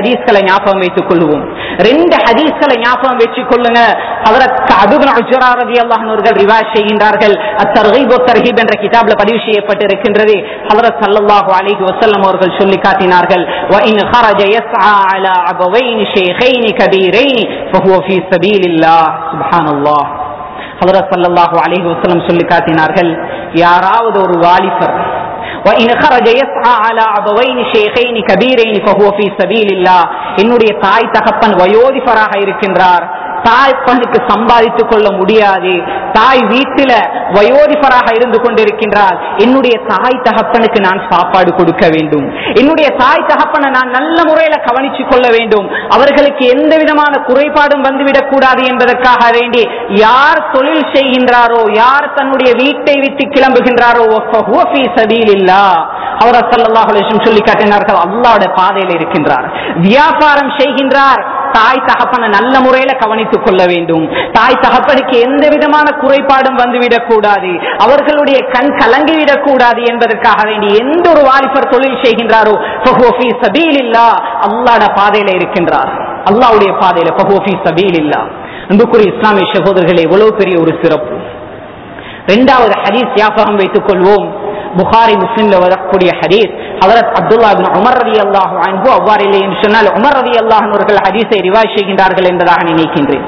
ஹதீஸ்களை ஞாபகம் வைத்துக் கொள்வோம் ரெண்டு ஹதீஸ்களை ஞாபகம் வச்சுக் கொள்ளுங்க ஹதரத் அபுபின் உஜ்ரா ரலியல்லாஹு அன்ஹு ரிவாய் செய்கின்றார்கள் அத்தர்ஹீப் தர்ஹீப் என்ற கிதாப்ல பதிவு செய்யப்பட்டிருக்கின்றது ஹதரத் ஸல்லல்லாஹு அலைஹி வஸல்லம் அவர்கள் சொல்லி காட்டினார்கள் வ இன் خرج يسعى على ابوين شيخين كبيرين فهو في سبيل الله سبحان الله ஹதரத் ஸல்லல்லாஹு அலைஹி வஸல்லம் சொல்லி காட்டினார்கள் யாராவது ஒரு வாலிபர் وإن خرج يسعى على أبوين شيخين كبيرين فهو في سبيل الله என்னுடைய தாய் தகப்பன் வயோதிபராக இருக்கின்றார் தாய்ப்பனுக்கு சம்பாதித்துக் கொள்ள முடியாது தாய் வீட்டில வயோதிபராக இருந்து கொண்டிருக்கின்றார் என்னுடைய தாய் தகப்பனுக்கு நான் சாப்பாடு கொடுக்க வேண்டும் என்னுடைய தாய் தகப்பனை நான் நல்ல முறையில கவனித்துக் கொள்ள வேண்டும் அவர்களுக்கு எந்த விதமான குறைபாடும் வந்துவிடக் கூடாது என்பதற்காக வேண்டி யார் தொழில் செய்கின்றாரோ யார் தன்னுடைய வீட்டை விட்டு கிளம்புகின்றாரோ ஃபஹுவ ஃபீ சபீலில்லாஹ். அவர் ஸல்லல்லாஹு அலைஹி வஸல்லம் சொல்லி காட்டினார்கள் அல்லாஹ்வுடைய பாதையில் இருக்கின்றார் வியாபாரம் செய்கின்றார் தாய் தகப்பனை நல்ல முறையில கவனித்துக் கொள்ள வேண்டும் தாய் தகப்பனுக்கு எந்த விதமான குறைபாடும் வந்துவிடக் கூடாது அவர்களுடைய கண் கலங்கிவிடக் கூடாது என்பதற்காக வேண்டி எந்த ஒரு வாலிபர் தொழில் செய்கின்றாரோ ஃபஹுவ ஃபீ சபீலில்லாஹ். அல்லாஹ்வுடைய பாதையில இருக்கின்றார் அல்லாஹ்வுடைய பாதையில ஃபஹுவ ஃபீ சபீலில்லாஹ். அன்புக்குரிய இஸ்லாமிய சகோதரர்களே எவ்வளவு பெரிய ஒரு சிறப்பு இரண்டாவது ஹதீஸ் ஞாபகம் வைத்துக் கொள்வோம் புகாரி முஸ்லிம்ல வரக்கூடிய ஹதீஸ் ஹதரத் அப்துல்லா பின் உமர் ரதி அல்லாஹு அன்பு அவ்வாறு இல்லை என்று சொன்னால் உமர் ரதி அல்லாஹ் அவர்கள் ஹதீஸை ரிவாய் செய்கின்றார்கள் என்பதாக நினைக்கின்றேன்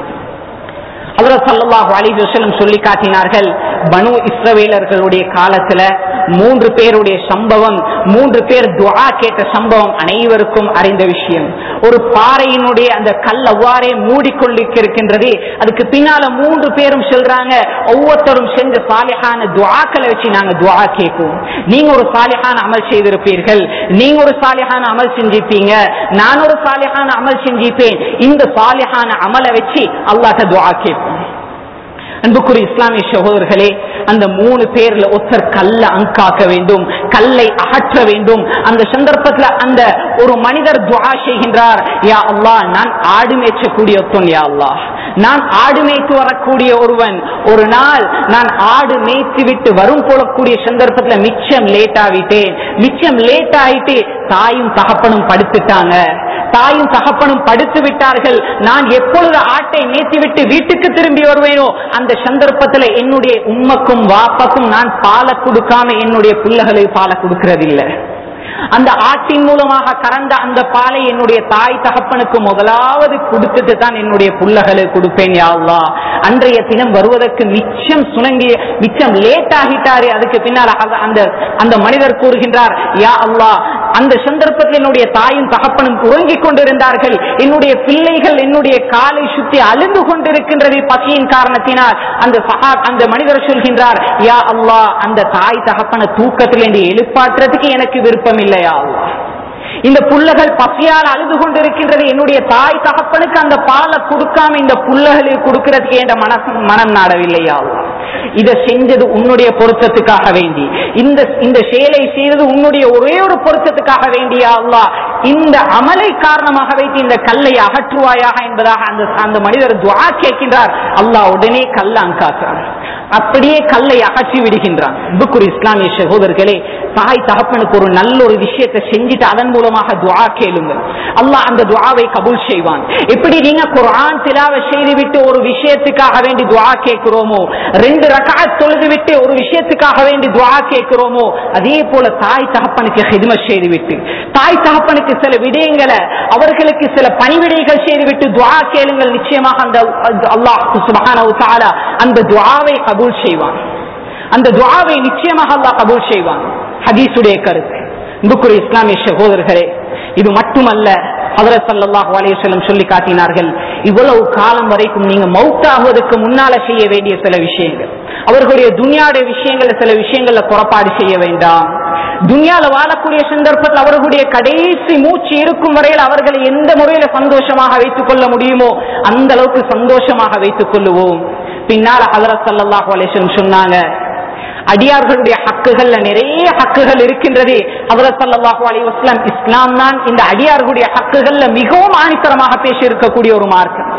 ஹதரத் ஸல்லல்லாஹு அலைஹி வஸல்லம் சொல்லி காட்டினார்கள் பனு இஸ்ரவேலர்களுடைய காலத்துல மூன்று பேருடைய சம்பவம் மூன்று பேர் துஆ கேட்ட சம்பவம் அனைவருக்கும் அறிந்த விஷயம் ஒரு பாறையினுடைய அந்த கல் அவ்வாறே மூடிக்கொண்டிருக்கின்றது அதுக்கு பின்னால மூன்று பேரும் சொல்றாங்க ஒவ்வொருத்தரும் செஞ்ச சாலிஹான துஆக்களை வச்சு நாங்க துஆ கேட்போம் நீங்க ஒரு சாலிஹான அமல் செய்திருப்பீர்கள் நீங்க ஒரு சாலிஹான அமல் செஞ்சிருப்பீங்க நான் ஒரு சாலிஹான அமல் செஞ்சிருப்பேன் இந்த சாலிஹான அமலை வச்சு அல்லாஹ்ட்ட துஆ கேட்போம் அன்புக்குரிய இஸ்லாமிய சகோதரர்களே அந்த மூணு பேர்ல ஒருத்தர் கல்லை அங்காக்க வேண்டும் கல்லை அகற்ற வேண்டும் அந்த சந்தர்ப்பத்துல அந்த ஒரு மனிதர் துவா செய்கின்றார் யா அல்லாஹ் நான் ஆடு மேய்ச்சக்கூடிய ஒருத்தன் யா அல்லாஹ் நான் ஆடு மேய்த்து வரக்கூடிய ஒருவன் ஒரு நாள் நான் ஆடு மேய்த்து விட்டு வரும் போலக்கூடிய சந்தர்ப்பத்துல மிச்சம் லேட் ஆகிட்டேன் மிச்சம் லேட் ஆயிட்டு தாயும் தகப்பனும் படுத்துட்டாங்க தாயும் தகப்பனும் படுத்து விட்டார்கள் நான் எப்பொழுது ஆட்டை மேய்த்து விட்டு வீட்டுக்கு திரும்பி வருவேனோ அந்த சந்தர்ப்பத்துல என்னுடைய உம்மக்கும் வாப்பக்கும் நான் பாலை கொடுக்காம என்னுடைய பிள்ளைகளுக்கு பாலை கொடுக்கறதில்லை அந்த ஆட்டின் மூலமாக கறந்த அந்த பாலை என்னுடைய தாய் தகப்பனுக்கு முதலாவது கொடுத்துட்டு தான் என்னுடைய புள்ளகளுக்கு கொடுப்பேன் யா அல்லாஹ் அன்றைய தினம் வருவதற்கு மிச்சம் சுணங்கி மிச்சம் லேட் ஆகிட்டாரு அதுக்கு பின்னால் அந்த- அந்த அந்த மனிதர் கூறுகின்றார் யா அல்லாஹ் அந்த சந்தர்ப்பத்தில் என்னுடைய தாயும் தகப்பனும் உறங்கிக் கொண்டிருந்தார்கள் என்னுடைய பிள்ளைகள் என்னுடைய காலை சுத்தி அழுந்து கொண்டிருக்கின்றது பசியின் காரணத்தினால் அந்த சஹா அந்த மனிதர் சொல்கின்றார் யா அல்லாஹ் அந்த தாய் தகப்பன தூக்கத்தில் என்று எழுப்பாற்றுறதுக்கு எனக்கு விருப்பம் இல்லையா அல்லாஹ் இந்த புள்ளகள் பசியால் அழுது கொண்டிருக்கின்றது என்னுடைய தாய் தகப்பனுக்கு அந்த பாலை கொடுக்காம இந்த புள்ளகளுக்கு கொடுக்கிறதுக்கு என்ற மனசு மனம் நாடவில்லையா அல்லாஹ் இதை செஞ்சது உன்னுடைய பொருத்தத்துக்காக வேண்டி இந்த இந்த செயலை செய்தது உன்னுடைய ஒரே ஒரு பொருத்தத்துக்காக வேண்டியா அல்லாஹ் இந்த அமலை காரணமாக வைத்து இந்த கல்லை அகற்றுவாயாக என்பதாக அந்த அந்த மனிதர் துவா கேட்கின்றார் அல்லாஹ் உடனே கல்லை அங்காக்குறான் அப்படியே கல்லை அகற்றி விடுகின்றான் புக்குர் இஸ்லாமிய சகோதரர்களே தாய் தகப்பனுக்கு ஒரு நல்ல ஒரு விஷயத்தை செஞ்சுட்டு அதன் மூலமாக துவா கேளுங்கள் அல்லாஹ் அந்த துவாவை கபூல் செய்வான் எப்படி நீங்க குர்ஆன் திலாவை செய்து விட்டு ஒரு விஷயத்துக்காக வேண்டி துவா கேட்கிறோமோ ரெண்டு ரகாத் தொழுது விட்டு ஒரு விஷயத்துக்காக வேண்டி துவா கேட்கிறோமோ அதே போல தாய் தகப்பனுக்கு ஹிதமத் செய்து விட்டு தாய் தகப்பனுக்கு சில விடயங்களை அவர்களுக்கு சில பணிவிடைகள் செய்து விட்டு துவா கேளுங்கள் நிச்சயமாக அந்த அல்லாஹ் சுப்ஹானஹு தஆலா அந்த துவாவை கபூல் செய்வான் அந்த துவாவை நிச்சயமாக அல்லாஹ் கபூல் செய்வான் ஹதீஸுடைய கருத்து இந்துக்குரிய இஸ்லாமிய சகோதரர்களே இது மட்டுமல்ல ஹதரத் ஸல்லல்லாஹு அலைஹி வஸல்லம் சொல்லி காட்டினார்கள் இவ்வளவு காலம் வரைக்கும் நீங்க மௌத்தாகுவதற்கு முன்னால செய்ய வேண்டிய சில விஷயங்கள் அவர்களுடைய துனியாவுடைய விஷயங்கள்ல சில விஷயங்கள்ல புறப்பாடு செய்ய வேண்டாம் துனியால வாழக்கூடிய சந்தர்ப்பத்தில் அவர்களுடைய கடைசி மூச்சு இருக்கும் வரையில் அவர்களை எந்த முறையில சந்தோஷமாக வைத்துக் கொள்ள முடியுமோ அந்த அளவுக்கு சந்தோஷமாக வைத்துக் கொள்ளுவோம் பின்னால ஹதரத் ஸல்லல்லாஹு அலைஹி வஸல்லம் சொன்னாங்க அடியார்களுடைய ஹக்குகள்ல நிறைய ஹக்குகள் இருக்கின்றது ஹதரத் ஸல்லல்லாஹு அலைஹி வஸல்லம் இஸ்லாம் தான் இந்த அடியார்களுடைய ஹக்குகள்ல மிகவும் ஆணித்தரமாக பேசி இருக்கக்கூடிய ஒரு மார்க்கம்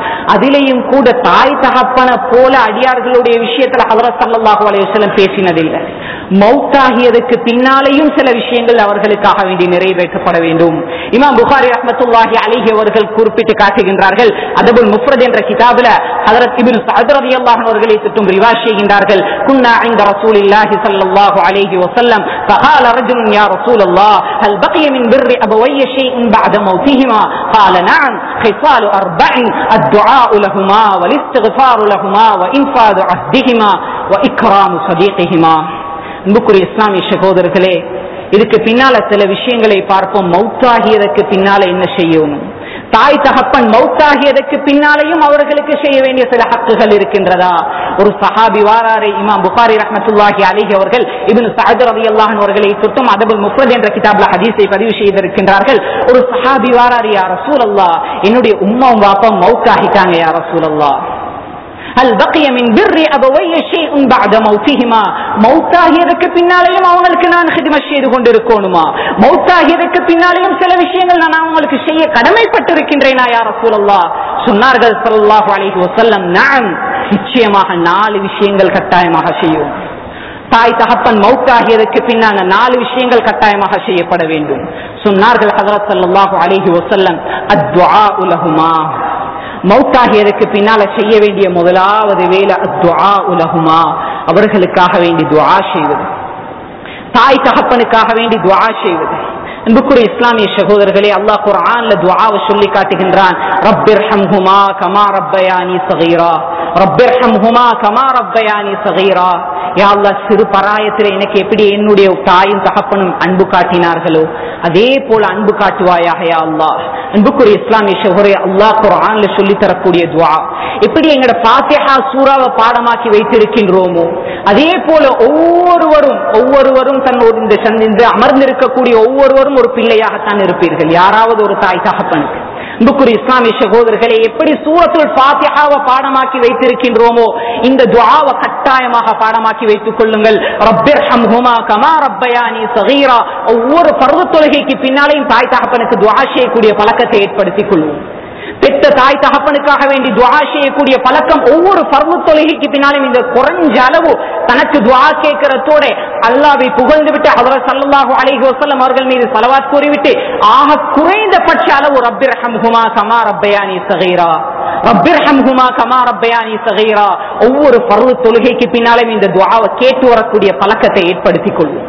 அதிலேயும் கூட தாய் தகப்பன போல அடியார்களுடைய விஷயத்துல ஹதரத் ஸல்லல்லாஹு அலைஹி வஸல்லம் பேசினதில்லை மௌத்தாகியதுக்கு பின்னாலேயும் சில விஷயங்கள் அவர்களுக்காக வேண்டி நிறைவேற்றப்பட வேண்டும் இமாம் புகாரி ரஹ்மத்துல்லாஹி அலைஹி அவர்கள் குறிப்பிட்டு காட்டுகின்றார்கள் அதபுல் முஃப்ரத் என்ற கிதாபில ஹதரத் இப்னு சஅத் ரலியல்லாஹு அன்ஹு அவர்களை சுற்றும் ரிவாஷ் செய்கின்றார்கள் குன்னா عند رسول الله صلى الله عليه وسلم فقال رجل يا رسول الله هل بقي من بر ابوي شيء بعد موتهما قال نعم خصال اربع الدعاء لهما والاستغفار لهما وانفاذ عهدهما واكرام صديقهما அன்புக்குரிய இஸ்லாமிய சகோதரர்களே இதுக்கு பின்னால சில விஷயங்களை பார்ப்போம் மௌத்தாகியதற்கு பின்னால என்ன செய்யணும் தாய் தகப்பன் மௌத்தாகியதற்கு பின்னாலேயும் அவர்களுக்கு செய்ய வேண்டிய சில ஹக்குகள் இருக்கின்றதா ஒரு சஹாபி வாராரை இமாம் புகாரி ரஹமத்துல்லாஹி அலிஹி அவர்கள் இபின் சஹத் ரவி அல்லாஹன் அவர்களை தொட்டும் அதபுல் முஃபத் என்ற கிதாப்ல ஹதீஸை பதிவு செய்திருக்கின்றார்கள் ஒரு சஹாபி வாராரு யா ரசூல் அல்லா என்னுடைய உம்மாவும் வாப்பம் மௌத்தாகிட்டாங்க யா ரசூல் அல்லா هل بقي من بر ابوي شيء بعد موتهما மௌத்தாகியதுக்கு பின்னாலேயும் அவங்களுக்கு நான் ஹிதமத் செய்து கொண்டிருக்கணுமா மௌத்தாகியதுக்கு பின்னாலேயும் சில விஷயங்கள் நான் அவங்களுக்கு செய்ய கடமைப்பட்டிருக்கின்றேனா யார் ரசூலல்லா சொன்னார்கள் ஸல்லல்லாஹு அலைஹி வஸல்லம் நஅம் நிச்சயமாக நாலு விஷயங்கள் கட்டாயமாக செய்யும் தாய் தகப்பன் மௌத்தாகியதற்கு பின்னான நாலு விஷயங்கள் கட்டாயமாக செய்யப்பட வேண்டும் சொன்னார்கள் ஹஜரத் ஸல்லல்லாஹு அலைஹி வஸல்லம் அத்வா உலகுமா மௌத்தாகியதற்கு பின்னால செய்ய வேண்டிய முதலாவது வேலை துஆ உலகுமா அவர்களுக்காக வேண்டி துஆ செய்வது தாய் தகப்பனுக்காக வேண்டி துஆ செய்வது அன்புக்குரிய இஸ்லாமிய சகோதரர்களே அல்லாஹ் குர்ஆன்ல துஆவை சொல்லி காட்டுகின்றான் ரப்பிர்ஹம்ஹுமா கமா ரப்பயானி சகீரா ரப்பிர்ஹம்ஹுமா கமா ரப்பயானி சகீரா யா அல்லாஹ் சிறு பராயத்தில் எனக்கு எப்படி என்னுடைய தாயும் தகப்பனும் அன்பு காட்டினார்களோ அதே போல அன்பு காட்டுவாயாக யா அல்லாஹ் அன்புக்குரிய இஸ்லாமிய சகோதரே அல்லாஹ் குர்ஆன்ல சொல்லி தரக்கூடிய துஆ எப்படி எங்கட ஃபாத்திஹா சூறாவை பாடமாக்கி வைத்திருக்கின்றோமோ அதே போல ஒவ்வொருவரும் ஒவ்வொருவரும் தன்னோடு இந்த சந்திந்து அமர்ந்திருக்கக்கூடிய ஒவ்வொருவரும் ஒரு பிள்ளையாகத்தான் இருப்பீர்கள் யாராவது ஒரு தாய் தகப்பனுக்கு அன்புக்குரிய இஸ்லாமிய சகோதரர்களை எப்படி சூரத்துல் ஃபாத்திஹாவை பாடமாக்கி வைத்திருக்கின்றோமோ இந்த துஆவை கட்டாயமாக பாடமாக்கி வைத்துக் கொள்ளுங்கள் ரப்பிர் ஹம்ஹுமா கமா ரப்பயானி சகீரா ஒவ்வொரு பருவ தொழுகைக்கு பின்னாலேயும் தாய் தகப்பனுக்கு துஆ செய்யக்கூடிய பழக்கத்தை ஏற்படுத்திக் கொள்வோம் பெற்ற தாய் தகப்பனுக்காக வேண்டி துவா செய்யக்கூடிய பழக்கம் ஒவ்வொரு பருவ தொழுகைக்கு பின்னாலும் இந்த குறைஞ்ச அளவு தனக்கு துவா கேட்கிறதோட அல்லாவை புகழ்ந்து விட்டு அவர் சல்லாஹூ அலைஹி வஸல்லம் அவர்கள் மீது சலவாத் கூறிவிட்டு ஆக குறைந்தபட்ச அளவு ரப்பிர் ஹம்ஹுமா கமா ரப்பயானி சகீரா ரப்பிர் ஹம்ஹுமா கமா ரப்பயானி சகீரா ஒவ்வொரு பருவ தொழுகைக்கு பின்னாலும் இந்த துவாவை கேட்டு வரக்கூடிய பழக்கத்தை ஏற்படுத்திக் கொள்வோம்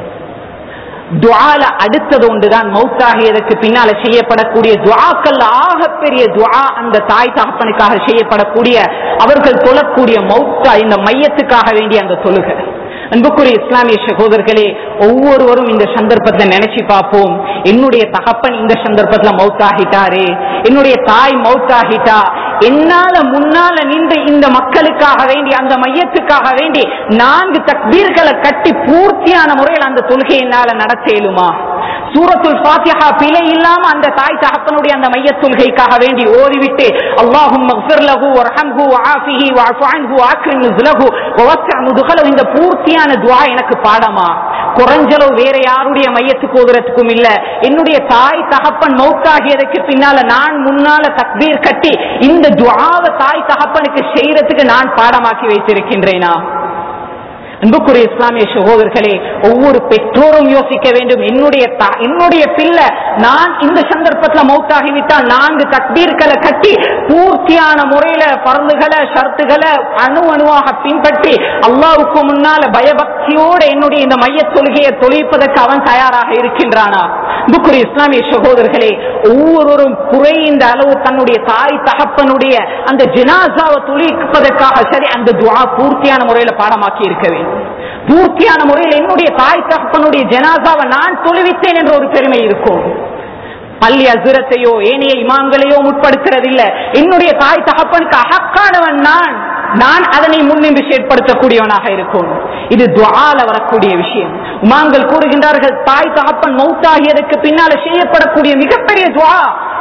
துவால அடுத்தது ஒன்றுதான் மௌத்தாகியதற்கு பின்னால செய்யப்படக்கூடிய துவாக்கள் ஆகப்பெரிய துவா அந்த தாய் தகப்பனுக்காக செய்யப்படக்கூடிய அவர்கள் தொழக்கூடிய மௌத்தா இந்த மையத்துக்காக வேண்டிய அந்த தொழுகை அன்புக்குரிய இஸ்லாமிய சகோதரர்களே ஒவ்வொருவரும் இந்த சந்தர்ப்பத்தை நினைச்சு பார்ப்போம் என்னுடைய தகப்பன் இந்த சந்தர்ப்பத்துல மௌத்தாகிட்டாரே என்னுடைய தாய் மௌத்தாகிட்டா என்னால முன்னால நின்று இந்த மக்களுக்காக வேண்டி அந்த மையத்துக்காக வேண்டி நான்கு தக்பீர்களை கட்டி பூர்த்தியான முறையில் அந்த தொழுகை என்னால நடத்த இயலுமா சூரத்துல் ஃபாத்திஹா பிழை இல்லாம அந்த தாய் தகப்பனுடைய அந்த மைய தொழுகைக்காக வேண்டி ஓதிவிட்டு அல்லாஹும் மக்ஃபிர்லஹு வர்ஹம்ஹு வஆஃபிஹி வஅஃபு அன்ஹு வஅக்ரிம் நுஸ்லஹு வவஸ்ஸ முதுகலஹு இந்த பூர்த்தியான துஆ எனக்கு பாடமா குறைஞ்சளவு வேற யாருடைய மையத்துக்கு ஓதுறதுக்கும் இல்ல என்னுடைய தாய் தகப்பன் மௌத்தாகியதுக்கு பின்னால நான் முன்னால தக்பீர் கட்டி இந்த துஆவை தாய் தகப்பனுக்கு செய்யறதுக்கு நான் பாடமாக்கி வைத்திருக்கின்றேனா அன்புக்குரிய இஸ்லாமிய சகோதரர்களே ஒவ்வொரு பெற்றோரும் யோசிக்க வேண்டும் என்னுடைய தா- என்னுடைய பிள்ளை நான் இந்த சந்தர்ப்பத்தில் மௌத்தாகிவிட்டால் நான்கு தக்பீர்களை கட்டி பூர்த்தியான முறையில பருந்துகளை ஷர்த்துகளை அணு அணுவாக பின்பற்றி அல்லாவுக்கு முன்னால பயபக்தியோட என்னுடைய இந்த மைய தொழுகையை தொழிப்பதற்கு அவன் தயாராக இருக்கின்றானா அன்புக்குரிய இஸ்லாமிய சகோதரர்களே ஒவ்வொருவரும் குறைந்த அளவு தன்னுடைய தாய் தகப்பனுடைய அந்த ஜினாசாவை துளிப்பதற்காக சரி அந்த துவா பூர்த்தியான முறையில பாடமாக்கி இருக்க வேண்டும் பூர்த்தியான முறையில் என்னுடைய தாய் தகப்பனுடைய ஜனாசாவை நான் தொழுவித்தேன் என்ற ஒரு பெருமை இருக்கும் பள்ளி அசுரத்தையோ ஏனைய இமாம்களையோ முற்படுத்துறதில்ல என்னுடைய தாய் தகப்பனுக்கு அகக்கானவன் நான் நான் அதனை முன்னின்று செயற்படுத்தக்கூடியவனாக இருக்கும் இது துவால வரக்கூடிய விஷயம் உமாங்கள் கூறுகின்றார்கள் தாய் தகப்பன் மௌத்தாகியதற்கு பின்னால செய்யப்படக்கூடிய மிகப்பெரிய துவா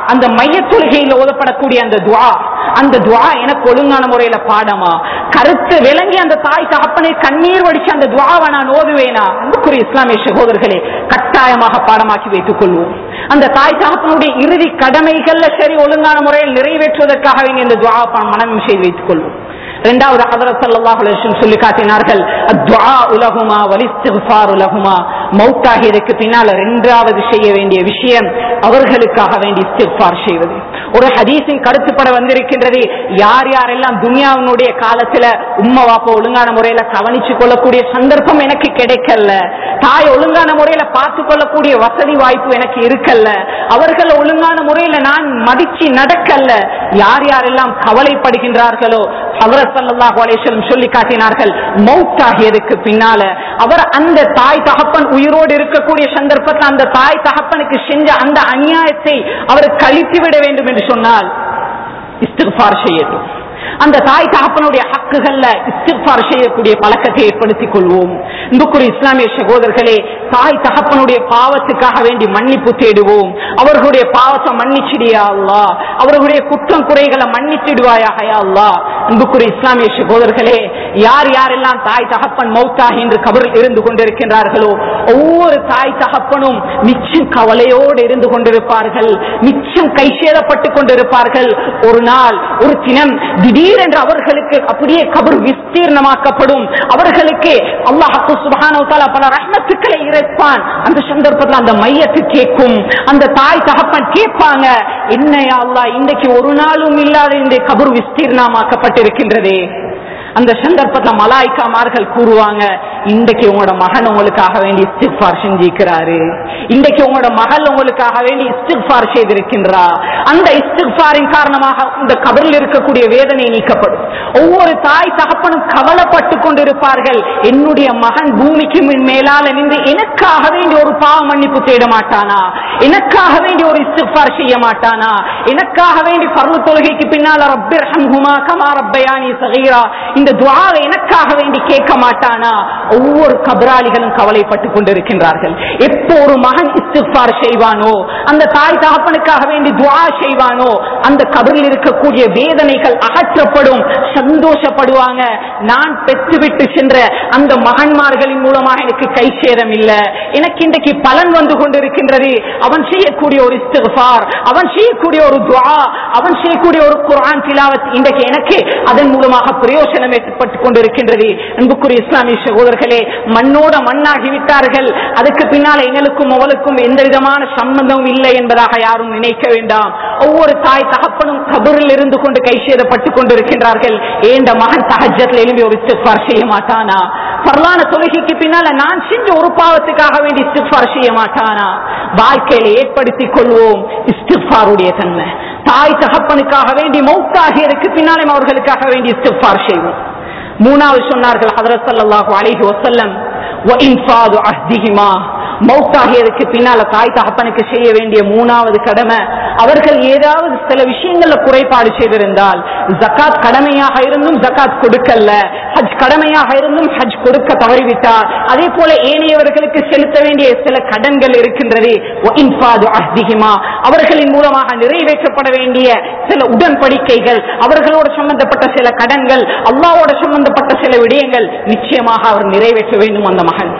அந்த மைய தொழுகையில் ஓதப்படக்கூடிய அந்த துவா அந்த துவா எனக்கு ஒழுங்கான முறையில பாடமா கருத்து விளங்கி அந்த தாய் தகப்பனை கண்ணீர் வடிச்சு அந்த துவாவை நான் ஓதுவேனா அன்புக்குரிய இஸ்லாமிய சகோதரர்களே கட்டாயமாக பாடமாக்கி வைத்துக் கொள்வோம் அந்த தாய் தகப்பனுடைய இறுதி கடமைகள்ல சரி ஒழுங்கான முறையில் நிறைவேற்றுவதற்காக வேண்டிய இந்த துவா மனம் செய்து வைத்துக் கொள்வோம் இரண்டாவது ஹதரத் ஸல்லல்லாஹு அலைஹி வஸல்லம் சொல்லி காட்டினார்கள் அத்வா உலகுமா வலிஸ்திஃபார் உலகுமா மௌத்தாகியதற்கு பின்னால இரண்டாவது செய்ய வேண்டிய விஷயம் அவர்களுக்காக வேண்டி இஸ்திஃபார் செய்வது ஒரு ஹதீஸின் கருத்துப்பட வந்திருக்கின்றது யார் யாரெல்லாம் துனியாவினுடைய காலத்துல உம்மா வாப்ப ஒழுங்கான முறையில கவனிச்சு கொள்ளக்கூடிய சந்தர்ப்பம் எனக்கு கிடைக்கல தாய் ஒழுங்கான முறையில பார்த்து கொள்ளக்கூடிய வசதி வாய்ப்பு எனக்கு இருக்கல்ல அவர்கள் ஒழுங்கான முறையில நான் மதிச்சு நடக்கல்ல யார் யாரெல்லாம் கவலைப்படுகின்றார்களோ அவர் சல்லல்லாஹு அலைஹி வஸல்லம் சொல்லி காட்டினார்கள் மௌத்தாகியதுக்கு பின்னால அவர் அந்த தாய் தகப்பன் உயிரோடு இருக்கக்கூடிய சந்தர்ப்பத்தில் அந்த தாய் தகப்பனுக்கு செஞ்ச அந்த அநியாயத்தை அவர் கழித்து விட வேண்டும் என்று சொன்னால் இஸ்திஃபார் செய்யட்டும் அந்த தாய் தகப்பனுடைய ஹக்குகள்ல இஸ்திஃபார் செய்யக்கூடிய பழக்கத்தை ஏற்படுத்திக் கொள்வோம் இந்துக்குரிய இஸ்லாமிய சகோதரர்களே தாய் தகப்பனுடைய பாவத்துக்காக வேண்டி மன்னிப்பு தேடுவோம் அவர்களுடைய பாவத்தை மன்னிச்சிடியா அல்லா அவர்களுடைய குற்றம் குறைகளை மன்னிச்சிடுவாயாக யா அல்லா அன்புக்குரிய இஸ்லாமிய சகோதரர்களே யார் யாரெல்லாம் தாய் தகப்பன் மௌத்தாகி என்று கபரில் இருந்து கொண்டிருக்கின்றார்களோ ஒவ்வொரு தாய் தகப்பனும் மிச்சம் கவலையோடு இருந்து கொண்டிருப்பார்கள் மிச்சம் கை சேதப்பட்டுக் கொண்டிருப்பார்கள் ஒரு நாள் ஒரு தினம் திடீரென்று அவர்களுக்கு அப்படியே கபர் விஸ்தீர்ணமாக்கப்படும் அவர்களுக்கு அல்லாஹு சுபஹானஹு தஆலா பல ரஹ்மத்துக்களை இறைப்பான் அந்த சந்தர்ப்பத்தில் அந்த மையத்து கேட்கும் அந்த தாய் தகப்பன் கேட்பாங்க என்னையா அல்லாஹ் இன்றைக்கு ஒரு நாளும் இல்லாத இந்த கபர் விஸ்தீர்ணமாக்கப்பட்டிருக்கின்றதே அந்த சந்தர்ப்பத்தில் மலாய்க்காமார்கள் கூறுவாங்க இன்றைக்கு உங்களோட மகன் உங்களுக்காக வேண்டி இஸ்திஃபார் செஞ்சிருக்கிறாரு இன்றைக்கு உங்களோட மகள் உங்களுக்காக வேண்டி இஸ்திஃபார் செய்திருக்கின்றா அந்த இஸ்திஃபாரின் காரணமாக இந்த கபரில் இருக்கக்கூடிய வேதனை நீக்கப்படும் ஒவ்வொரு தாய் தகப்பனும் கவலைப்பட்டு கொண்டிருப்பார்கள் என்னுடைய மகன் பூமிக்கு மேல் மேலால நின்று எனக்காக வேண்டி ஒரு பாவ மன்னிப்பு தேட மாட்டானா எனக்காக வேண்டி ஒரு இஸ்திஃபார் செய்ய மாட்டானா எனக்காக வேண்டி பருவ தொழுகைக்கு பின்னால ரப்பிர் ஹம்ஹுமா கமா ரப்பயானி சகீரா இந்த துவாவை எனக்காக வேண்டி கேட்க மாட்டானா ஒவ்வொரு கபராளிகளும் கவலைப்பட்டு கொண்டிருக்கின்றார்கள் எப்போ ஒரு மகன் இஸ்திஃபார் செய்வானோ அந்த தாய் தகப்பனுக்காக வேண்டி துவா செய்வானோ அந்த கபரில் இருக்கக்கூடிய வேதனைகள் அகற்றப்படும் சந்தோஷப்படுவாங்க நான் பெற்றுவிட்டு சென்ற அந்த மகன்மார்களின் மூலமாக எனக்கு கை சேதம் இல்ல எனக்கு இன்றைக்கு பலன் வந்து கொண்டிருக்கின்றது அவன் செய்யக்கூடிய ஒரு இஸ்திஃபார் அவன் செய்யக்கூடிய ஒரு துவா அவன் செய்யக்கூடிய ஒரு குர்ஆன் திலாவத் இன்றைக்கு எனக்கு அதன் மூலமாக பிரயோஜனம் ஏற்பட்டுக் கொண்டிருக்கின்றது அன்புக்குரிய இஸ்லாமிய சகோதரர்களே மண்ணோட மண்ணாகி விட்டார்கள் அதுக்கு பின்னால் எங்களுக்கும் அவளுக்கும் எந்த விதமான சம்பந்தமும் இல்லை என்பதாக யாரும் நினைக்க வேண்டாம் ஒவ்வொரு தாய் தகப்பனும் கபரில் இருந்து கொண்டு கை சேதப்பட்டுக் கொண்டிருக்கின்றார்கள் ஏண்ட மகன் தகஜத்தில் எழும்பி ஒரு இஸ்திஃபார் செய்ய மாட்டானா பரலான தொழுகைக்கு பின்னால நான் செஞ்ச ஒரு பாவத்துக்காக வேண்டி இஸ்திஃபார் செய்ய மாட்டானா வாழ்க்கையில ஏற்படுத்திக் கொள்வோம் இஸ்திஃபாருடைய தன்மை தாய் தகப்பனுக்காக வேண்டி மௌத்தாகியதற்கு பின்னாலே அவர்களுக்காக வேண்டி இஸ்திஃபார் செய்வோம் மூணாவது சொன்னார்கள் ஹதரத் ஸல்லல்லாஹு அலைஹி வஸல்லம் வ இன்ஃபாது அஹ்திஹிமா மௌத்தாகியதற்கு பின்னால தாய் தகப்பனுக்கு செய்ய வேண்டிய மூணாவது கடமை அவர்கள் ஏதாவது சில விஷயங்கள்ல குறைபாடு செய்திருந்தால் ஜக்காத் கடமையாக இருந்தும் ஜக்காத் கொடுக்கல ஹஜ் கடமையாக இருந்தும் ஹஜ் கொடுக்க தவறிவிட்டார் அதே போல ஏனையவர்களுக்கு செலுத்த வேண்டிய சில கடன்கள் இருக்கின்றது வ இன்ஃபாது அஹ்திஹிமா அவர்களின் மூலமாக நிறைவேற்றப்பட வேண்டிய சில உடன்படிக்கைகள் அவர்களோடு சம்பந்தப்பட்ட சில கடன்கள் அல்லாவோட சம்பந்தப்பட்ட சில விடயங்கள் நிச்சயமாக அவர் நிறைவேற்ற வேண்டும் அந்த மகன்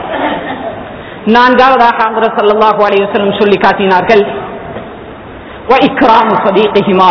நான்காவதாக ஆந்திர சல்லாஹு அலைஹி வஸல்லம் சொல்லி காட்டினார்கள் வ இக்ராமு சதீகிஹிமா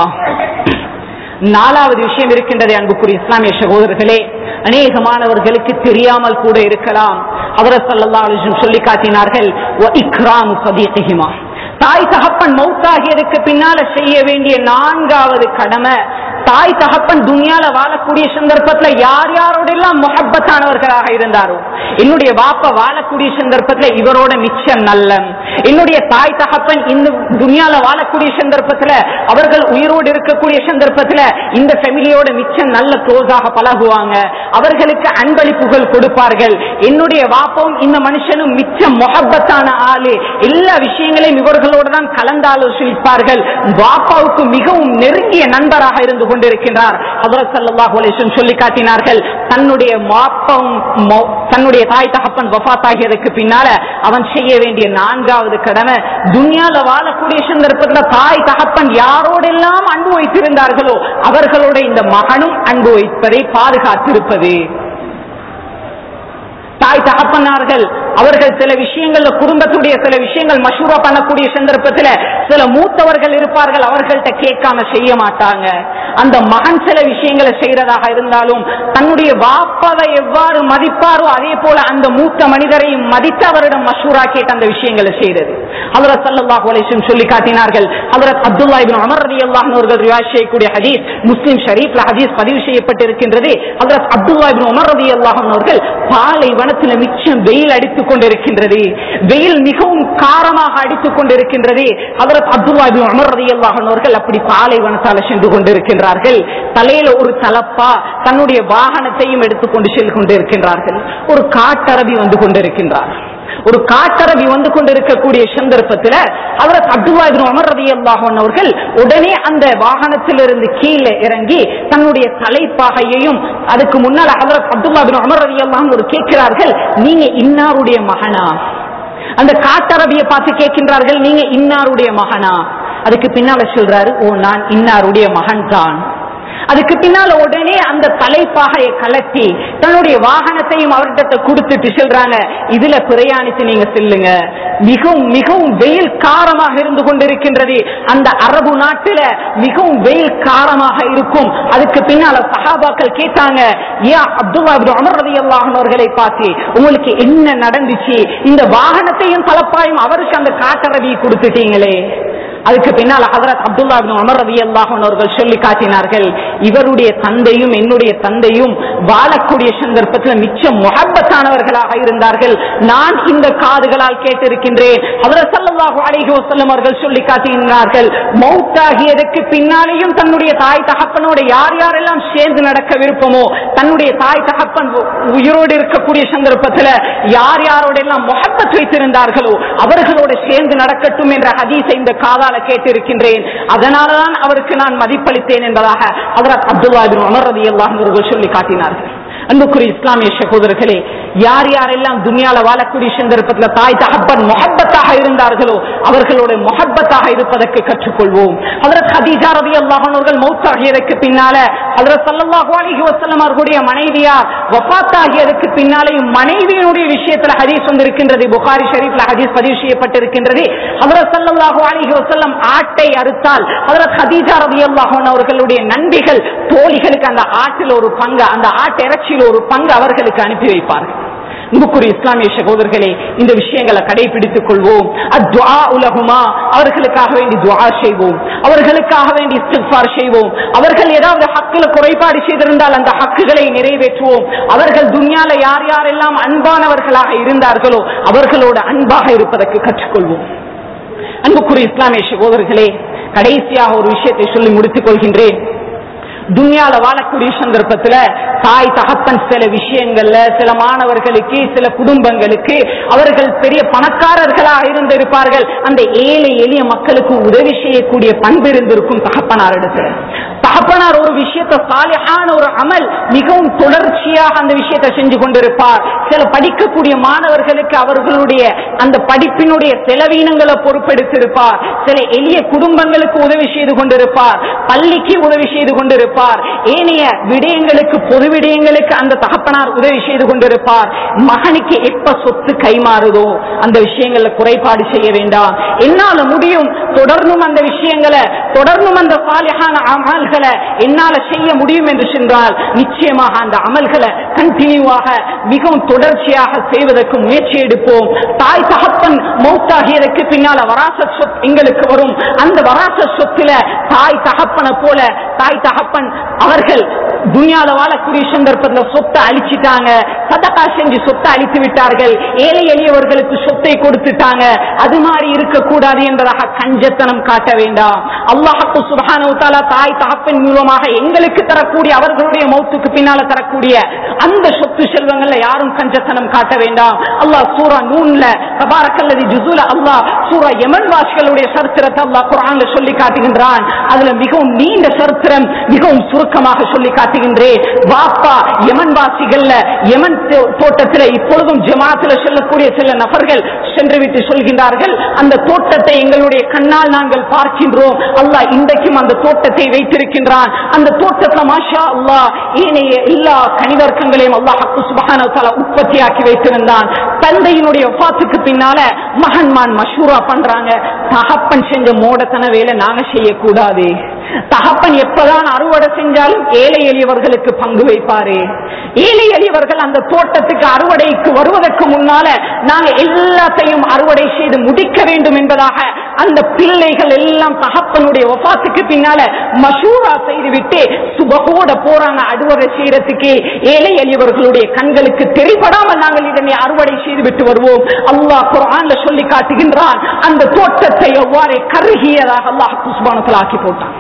நாலாவது விஷயம் இருக்கின்றது அன்புக்குரிய இஸ்லாமிய சகோதரர்களே அநேகமானவர்களுக்கு தெரியாமல் கூட இருக்கலாம் அவர சல்லா அலிஸ்லம் சொல்லி காட்டினார்கள் வ இக்ராமு சதீகிஹிமா தாய் தகப்பன் மௌத்தாகியதுக்கு பின்னால செய்ய வேண்டிய நான்காவது கடமை தாய் தகப்பன் துனியால வாழக்கூடிய சந்தர்ப்பத்துல யார் யாரோட எல்லாம் முகப்பத்தானவர்களாக இருந்தாரோ என்னுடைய பாப்பா வாழக்கூடிய சந்தர்ப்பத்துல இவரோட மிச்சம் நல்ல என்னுடைய தாய் தகப்பன் இந்த துனியால வாழக்கூடிய சந்தர்ப்பத்துல அவர்கள் உயிரோடு இருக்கக்கூடிய சந்தர்ப்பத்துல இந்த ஃபெமிலியோட மிச்சம் நல்ல க்ளோஸாக பழகுவாங்க அவர்களுக்கு அன்பளிப்புகள் கொடுப்பார்கள் என்னுடைய வாப்பாவும் இந்த மனுஷனும் மிச்சம் முகப்பத்தான ஆளு எல்லா விஷயங்களையும் இவர்களோடு தான் கலந்தாலோசிப்பார்கள் வாப்பாவுக்கு மிகவும் நெருங்கிய நண்பராக இருந்து கொண்டிருக்கின்றார் ஹதரத் ஸல்லல்லாஹு அலைஹி வஸல்லம் சொல்லி காட்டினார்கள் தன்னுடைய மாப்பம் மௌ- தன்னுடைய தாய் தகப்பன் வஃபாத் ஆகியதற்கு பின்னால அவன் செய்ய வேண்டிய நான்காவது கடமை துன்யால வாழக்கூடிய சந்தர்ப்பத்தில் தாய் தகப்பன் யாரோடெல்லாம் அன்பு வைத்திருந்தார்களோ அவர்களோட இந்த மகனும் அன்பு வைப்பதை பாதுகாத்திருப்பது தாய் தகப்பனார்கள் அவர்கள் சில விஷயங்கள்ல குடும்பத்துடைய சில விஷயங்கள் மஷூரா பண்ணக்கூடிய சந்தர்ப்பத்துல சில மூத்தவர்கள் இருப்பார்கள் அவர்கள்ட்ட கேட்காம செய்ய மாட்டாங்க அந்த மகன் சில விஷயங்களை செய்யறதாக இருந்தாலும் தன்னுடைய வாப்பாவை எவ்வாறு மதிப்பாரோ அதே போல அந்த மூத்த மனிதரையும் மதித்து அவரிடம் மஷூரா கேட்டு அந்த விஷயங்களை செய்யறது ஹதரத் ஸல்லல்லாஹு அலைஹி வஸல்லம் சொல்லி காட்டினார்கள் ஹதரத் அப்துல்லா இப்னு உமர் ரலியல்லாஹு அன்ஹு அவர்கள் ரிவாயத் செய்யக்கூடிய ஹதீஸ் முஸ்லிம் ஷரீஃப்ல ஹதீஸ் பதிவு செய்யப்பட்டிருக்கின்றது ஹதரத் அப்துல்லா இப்னு உமர் ரலியல்லாஹு அன்ஹு அவர்கள் பாலைவனத்தில் மிச்சம் வெயில் அடித்துக் கொண்டிருக்கின்றது வெயில் மிகவும் காரமாக அடித்துக் கொண்டிருக்கின்றது ஹதரத் அப்துல்லா இப்னு உமர் ரலியல்லாஹு அன்ஹு அவர்கள் அப்படி பாலைவனத்தால சென்று கொண்டிருக்கின்றார்கள் தலையில ஒரு தலப்பா தன்னுடைய வாகனத்தையும் எடுத்துக்கொண்டு சென்று கொண்டிருக்கின்றார்கள் ஒரு காட்டரபி வந்து கொண்டிருக்கின்றார் ஒரு காட்டரபி வந்து கொண்டிருக்கக்கூடிய சந்தர்ப்பத்தில் அவரது அப்துல்லா இப்னு உமர் ரலியல்லாஹு அன்ஹு அவர்கள் உடனே அந்த வாகனத்திலிருந்து கீழே இறங்கி தன்னுடைய தலைப்பாகையையும் அதுக்கு முன்னால் ஹதரத் அப்துல்லா இப்னு உமர் ரலியல்லாஹு அன்ஹு அவர்கள் கேட்கிறார்கள் நீங்க இன்னாருடைய மகனா அந்த காட்டரபியை பார்த்து கேட்கின்றார்கள் நீங்க இன்னாருடைய மகனா அதுக்கு பின்னால சொல்றாரு ஓ நான் இன்னாருடைய மகன் தான் அதுக்கு பின்னால உடனே அந்த தலைப்பாகையை கலட்டி தன்னுடைய வாகனத்தையும் அவர்கிட்ட கொடுத்துட்டு சொல்றாங்க இதுல பிரயாணித்து நீங்க செல்லுங்க மிகவும் மிகவும் வெயில் காரமாக இருந்து கொண்டிருக்கின்றது அந்த அரபு நாட்டில மிகவும் வெயில் காரமாக இருக்கும் அதுக்கு பின்னால சஹாபாக்கள் கேட்டாங்க ஏன் அப்துல்லா இப்னு உமர் ரலியல்லாஹு அன்ஹு அவர்களை பார்த்து உங்களுக்கு என்ன நடந்துச்சு இந்த வாகனத்தையும் தலப்பாயும் அவருக்கு அந்த காட்டரவி கொடுத்துட்டீங்களே அதுக்கு பின்னால் ஹதரத் அப்துல்லா இப்னு உமர் ரலியல்லாஹு அன்ஹு அவர்கள் சொல்லி காட்டினார்கள் இவருடைய தந்தையும் என்னுடைய தந்தையும் வாழக்கூடிய சந்தர்ப்பத்தில் மிச்சம் முகப்பத்தானவர்களாக இருந்தார்கள் நான் இந்த காதுகளால் கேட்டிருக்கின்றேன் ஹதரத் ஸல்லல்லாஹு அலைஹி வஸல்லம் அவர்கள் சொல்லி காட்டினார்கள் மௌத்தாகியதற்கு பின்னாலேயும் தன்னுடைய தாய் தகப்பனோட யார் யாரெல்லாம் சேர்ந்து நடக்க விருப்பமோ தன்னுடைய தாய் தகப்பன் உயிரோடு இருக்கக்கூடிய சந்தர்ப்பத்தில் யார் யாரோட எல்லாம் முகப்பத் வைத்திருந்தார்களோ அவர்களோட சேர்ந்து நடக்கட்டும் என்ற ஹதீஸை இந்த காதால கேட்டிருக்கின்றேன் அதனாலதான் அவருக்கு நான் மதிப்பளித்தேன் என்பதாக ஹதரத் அப்துல்லா பின் உமர் ரலியல்லாஹு அன்ஹு அவர்கள் சொல்லி காட்டினார்கள் அன்புக்குரிய இஸ்லாமிய சகோதரர்களே யார் யாரெல்லாம் துனியால வாழக்கூடிய சந்தர்ப்பத்தில் தாய் தகப்பன் முகப்பத்தாக இருந்தார்களோ அவர்களோட முகப்பத்தாக இருப்பதற்கு கற்றுக்கொள்வோம் ஹதரத் ஹதீஜா ரலியல்லாஹு அன்ஹு அவர்கள் மௌத்தாகியதற்கு பின்னால ஹதரத் ஸல்லல்லாஹு அலைஹி வஸல்லம் அவர்களுடைய மனைவியார் வஃபாத்தாகியதற்கு பின்னாலேயும் மனைவியினுடைய விஷயத்துல ஹதீஸ் வந்திருக்கின்றது புகாரி ஷரீஃப்ல ஹதீஸ் பதிவு செய்யப்பட்டிருக்கின்றது ஹதரத் ஸல்லல்லாஹு அலைஹி வஸல்லம் ஆட்டை அறுத்தால் ஹதரத் ஹதீஜா ரலியல்லாஹு அன்ஹா அவர்களுடைய நண்பிகள் தோழிகளுக்கு அந்த ஆட்டில் ஒரு பங்கு அந்த ஆட்டு இறைச்சியில் ஒரு பங்கு அவர்களுக்கு அனுப்பி வைப்பார்கள் அன்புக்குரிய இஸ்லாமிய சகோதரர்களே இந்த விஷயங்களை கடைபிடித்துக் கொள்வோம் அத்வா உலகுமா அவர்களுக்காக வேண்டி துவா செய்வோம் அவர்களுக்காக வேண்டி இஸ்திக்பார் செய்வோம் அவர்கள் ஏதாவது ஹக்குல குறைபாடு செய்திருந்தால் அந்த ஹக்குகளை நிறைவேற்றுவோம் அவர்கள் துன்யால யார் யாரெல்லாம் அன்பானவர்களாக இருந்தார்களோ அவர்களோட அன்பாக இருப்பதற்கு கற்றுக்கொள்வோம் அன்புக்குரிய இஸ்லாமிய சகோதரர்களே கடைசியாக ஒரு விஷயத்தை சொல்லி முடித்துக் கொள்கின்றேன் துன்யால வாழக்கூடிய சந்தர்ப்பத்துல தாய் தகப்பன் சில விஷயங்கள்ல சில மாணவர்களுக்கு சில குடும்பங்களுக்கு அவர்கள் பெரிய பணக்காரர்களாக இருந்திருப்பார்கள் அந்த ஏழை எளிய மக்களுக்கு உதவி செய்யக்கூடிய பண்பு இருந்திருக்கும் தகப்பனாரிடத்துல தகப்பனார் ஒரு விஷயத்தை சாலிஹான ஒரு அமல் மிகவும் தொடர்ச்சியாக அந்த விஷயத்தை செஞ்சு கொண்டிருப்பார் சில படிக்கக்கூடிய மாணவர்களுக்கு அவர்களுடைய அந்த படிப்பினுடைய செலவீனங்களை பொறுப்பெடுத்திருப்பார் சில எளிய குடும்பங்களுக்கு உதவி செய்து கொண்டிருப்பார் பள்ளிக்கு உதவி செய்து கொண்டிருப்பார் ஏனைய விடயங்களுக்கு பொது விடயங்களுக்கு அந்த தகப்பனார் உதவி செய்து கொண்டிருப்பார் மகனுக்கு எப்ப சொத்து கைமாறுதோ அந்த விஷயங்கள்ல குறைபாடு செய்ய வேண்டாம் என்னால முடியும் தொடர்ந்தும் அந்த விஷயங்களை தொடர்ந்தும் அந்த சாலிஹான அமல்களை என்னால செய்ய முடியும் என்று சென்றால் நிச்சயமாக அந்த அமல்களை கண்டினியூவாக மிகவும் தொடர்ச்சியாக செய்வதற்கு முயற்சி எடுப்போம் தாய் தகப்பன் மௌத்தாகியதற்கு பின்னால வராச சொத் எங்களுக்கு வரும் அந்த வராச சொத்துல தாய் தகப்பனை போல தாய் தகப்பன் அவர்கள் துனியால வாழக்கூடிய சந்தர்ப்பத்தில் சொத்தை அழிச்சிட்டாங்க சதகா செஞ்சு சொத்தை அழித்து விட்டார்கள் ஏழை எளியவர்களுக்கு சொத்தை கொடுத்துட்டாங்க அது மாதிரி இருக்கக்கூடாது என்பதாக கஞ்சத்தனம் காட்ட வேண்டாம் அல்லாஹு சுபஹானஹு தஆலா தாய் தகப்பன் மூலமாக எங்களுக்கு தரக்கூடிய அவர்களுடைய மௌத்துக்கு பின்னால தரக்கூடிய அந்த சொத்து செல்வங்கள்ல யாரும் கஞ்சத்தனம் காட்ட வேண்டாம் அல்லாஹ் சூரா நூன்ல தபாரக்கல்லதி ஜுசூல அல்லாஹ் சூரா யமன் வாசிகளுடைய சரித்திரத்தை அல்லாஹ் குரான்ல சொல்லி காட்டுகின்றான் அதுல மிகவும் நீண்ட சரித்திரம் மிகவும் சுருக்கமாக சொல்லி காட்டுகின்றேன் வாப்பா யமன் வாசிகள்ல யமன் தோ- தோட்டத்துல இப்பொழுதும் ஜமாத்துல செல்லக்கூடிய சில நபர்கள் சென்று விட்டு சொல்கின்றார்கள் அந்த தோட்டத்தை எங்களுடைய கண்ணால் நாங்கள் பார்க்கின்றோம் அல்லாஹ் இன்றைக்கும் அந்த தோட்டத்தை வைத்திருக்கின்றான் அந்த தோட்டத்தை மாஷா அல்லாஹ் ஏனைய எல்லா கனிவர்க்கங்களையும் அல்லாஹ் ஹக்கு சுபஹானஹு வ தஆலா உற்பத்தியாக்கி வைத்திருந்தான் தந்தையினுடைய வஃபாத்துக்கு பின்னால மகன்மான் மஷூரா பண்றாங்க தகப்பன் செஞ்ச மோடத்தன வேலை நாங்க செய்யக்கூடாது தகப்பன் எப்பதான் அறுவடை செஞ்சாலும் ஏழை எளியவர்களுக்கு பங்கு வைப்பாரு ஏழை எளியவர்கள் அந்த தோட்டத்துக்கு அறுவடைக்கு வருவதற்கு முன்னால நாங்க எல்லாத்தையும் அறுவடை செய்து முடிக்க வேண்டும் என்பதாக அந்த பிள்ளைகள் எல்லாம் தகப்பனுடைய வஃபாத்துக்கு பின்னால மஷூரா செய்துவிட்டு சுபகோட போறாங்க அறுவடை செய்யறதுக்கு ஏழை எளியவர்களுடைய கண்களுக்கு தெரிபடாமல் நாங்கள் இதனை அறுவடை செய்து விட்டு வருவோம் அல்லாஹ் குர்ஆன்ல சொல்லி காட்டுகின்றான் அந்த தோட்டத்தை எவ்வாறு கருகியதாக அல்லாஹ் குஸ்பானத்தில் ஆக்கி போட்டான்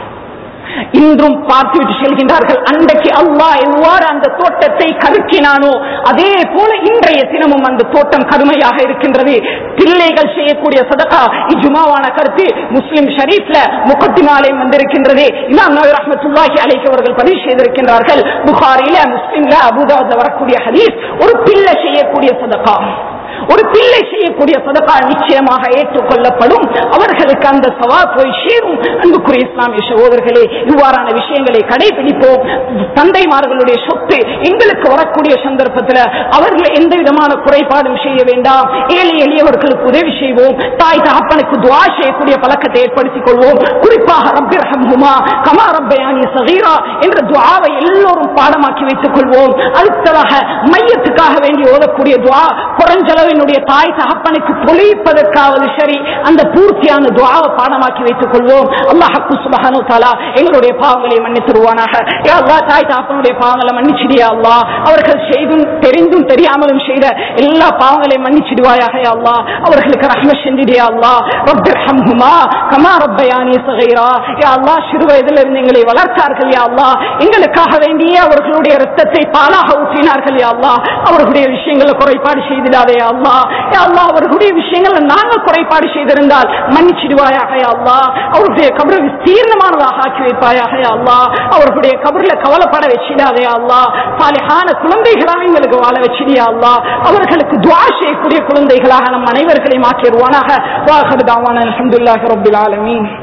இன்றும் பார்த்துவிட்டு செல்கின்றார்கள் அன்றைக்கு அல்லாஹ் எவ்வாறு அந்த தோட்டத்தை கருக்கினானோ அதே போல இன்றைய தினமும் அந்த தோட்டம் கருமையாக இருக்கின்றது பிள்ளைகள் செய்யக்கூடிய சதகா இஜுமாவான கருத்து முஸ்லிம் ஷரீஃப்ல முகத்திமாலையும் வந்திருக்கின்றது இமாம் நபி ரஹ்மத்துல்லாஹி அலைஹி அவர்கள் பதிவு செய்திருக்கின்றார்கள் புகாரில முஸ்லிம்ல அபுதாவுல வரக்கூடிய ஹதீஸ் ஒரு பிள்ளை செய்யக்கூடிய சதகா ஒரு பிள்ளை செய்யக்கூடிய சதகா நிச்சயமாக ஏற்றுக்கொள்ளப்படும் அவர்களுக்கு அந்த சவா போய் சேரும் அன்புக்குரிய இஸ்லாமிய சகோதரர்களே இவ்வாறான விஷயங்களை கடைபிடிப்போம் தந்தைமார்களுடைய சொத்து எங்களுக்கு வரக்கூடிய சந்தர்ப்பத்தில் அவர்கள் எந்த விதமான குறைபாடும் செய்ய வேண்டாம் ஏழை எளியவர்களுக்கு உதவி செய்வோம் தாய் தகப்பனுக்கு துவா செய்யக்கூடிய பழக்கத்தை ஏற்படுத்திக் கொள்வோம் குறிப்பாக ரப்பி ரஹம்ஹுமா கமா ரப்பயானி சகீரா என்ற துவாவை எல்லோரும் பாடமாக்கி வைத்துக் கொள்வோம் அடுத்ததாக மையத்துக்காக வேண்டி ஓதக்கூடிய துவா குறைஞ்சளவினுடைய தாய் தகப்பனுக்கு பொழிப்பதற்காவது சரி அந்த பூர்த்தியான துவாவை பாடமாக்கி வைத்துக் கொள்வோம் அல்லாஹ் சுபஹானு தாலா எங்களுடைய பாவங்களை மன்னித்துருவானாக யா அல்லாஹ் தாய் தகப்பனுடைய பாவங்களை மன்னிச்சிடியா அல்லாஹ் அவர்கள் செய்தும் தெரிந்தும் தெரியாமலும் செய்த எல்லா பாவங்களையும் மன்னிச்சிடுவாயாக யா அல்லாஹ் அவர்களுக்கு ரஹ்ம செஞ்சிடியா அல்லாஹ் ரப்பி ரஹம்ஹுமா கமா ரப்பயானி சகீரா யா அல்லாஹ் சிறு வயதிலிருந்து எங்களை வளர்த்தார்கள் யா அல்லாஹ் எங்களுக்காக வேண்டிய அவர்களுடைய ரத்தத்தை பாலாக ஊற்றினார்கள் யா அல்லாஹ் அவர்களுடைய விஷயங்களை குறைபாடு செய்திடாதே யா அல்லாஹ் யா அல்லாஹ் அவர்களுடைய விஷயங்களை நாங்கள் குறைபாடு செய்திருந்தால் மன்னிச்சிடுவாயாக யா அல்லாஹ் அவர்களுடைய கபரை விஸ்தீர்ணமானதாக ஆக்கி வைப்பாயாக யா அல்லாஹ் அவர்களுடைய கபரில் கவலைப்பட வச்சிடாதே யா அல்லாஹ் சாலிஹான குழந்தைகளாக எங்களுக்கு வாழ வச்சிடியா அல்லாஹ் அவர்களுக்கு துவா செய்யக்கூடிய குழந்தைகளாக நம் அனைவர்களையும் ஆக்கிடுவானாக வாஹர் தாவான அல்ஹம்துலில்லாஹி ரப்பில் ஆலமீன்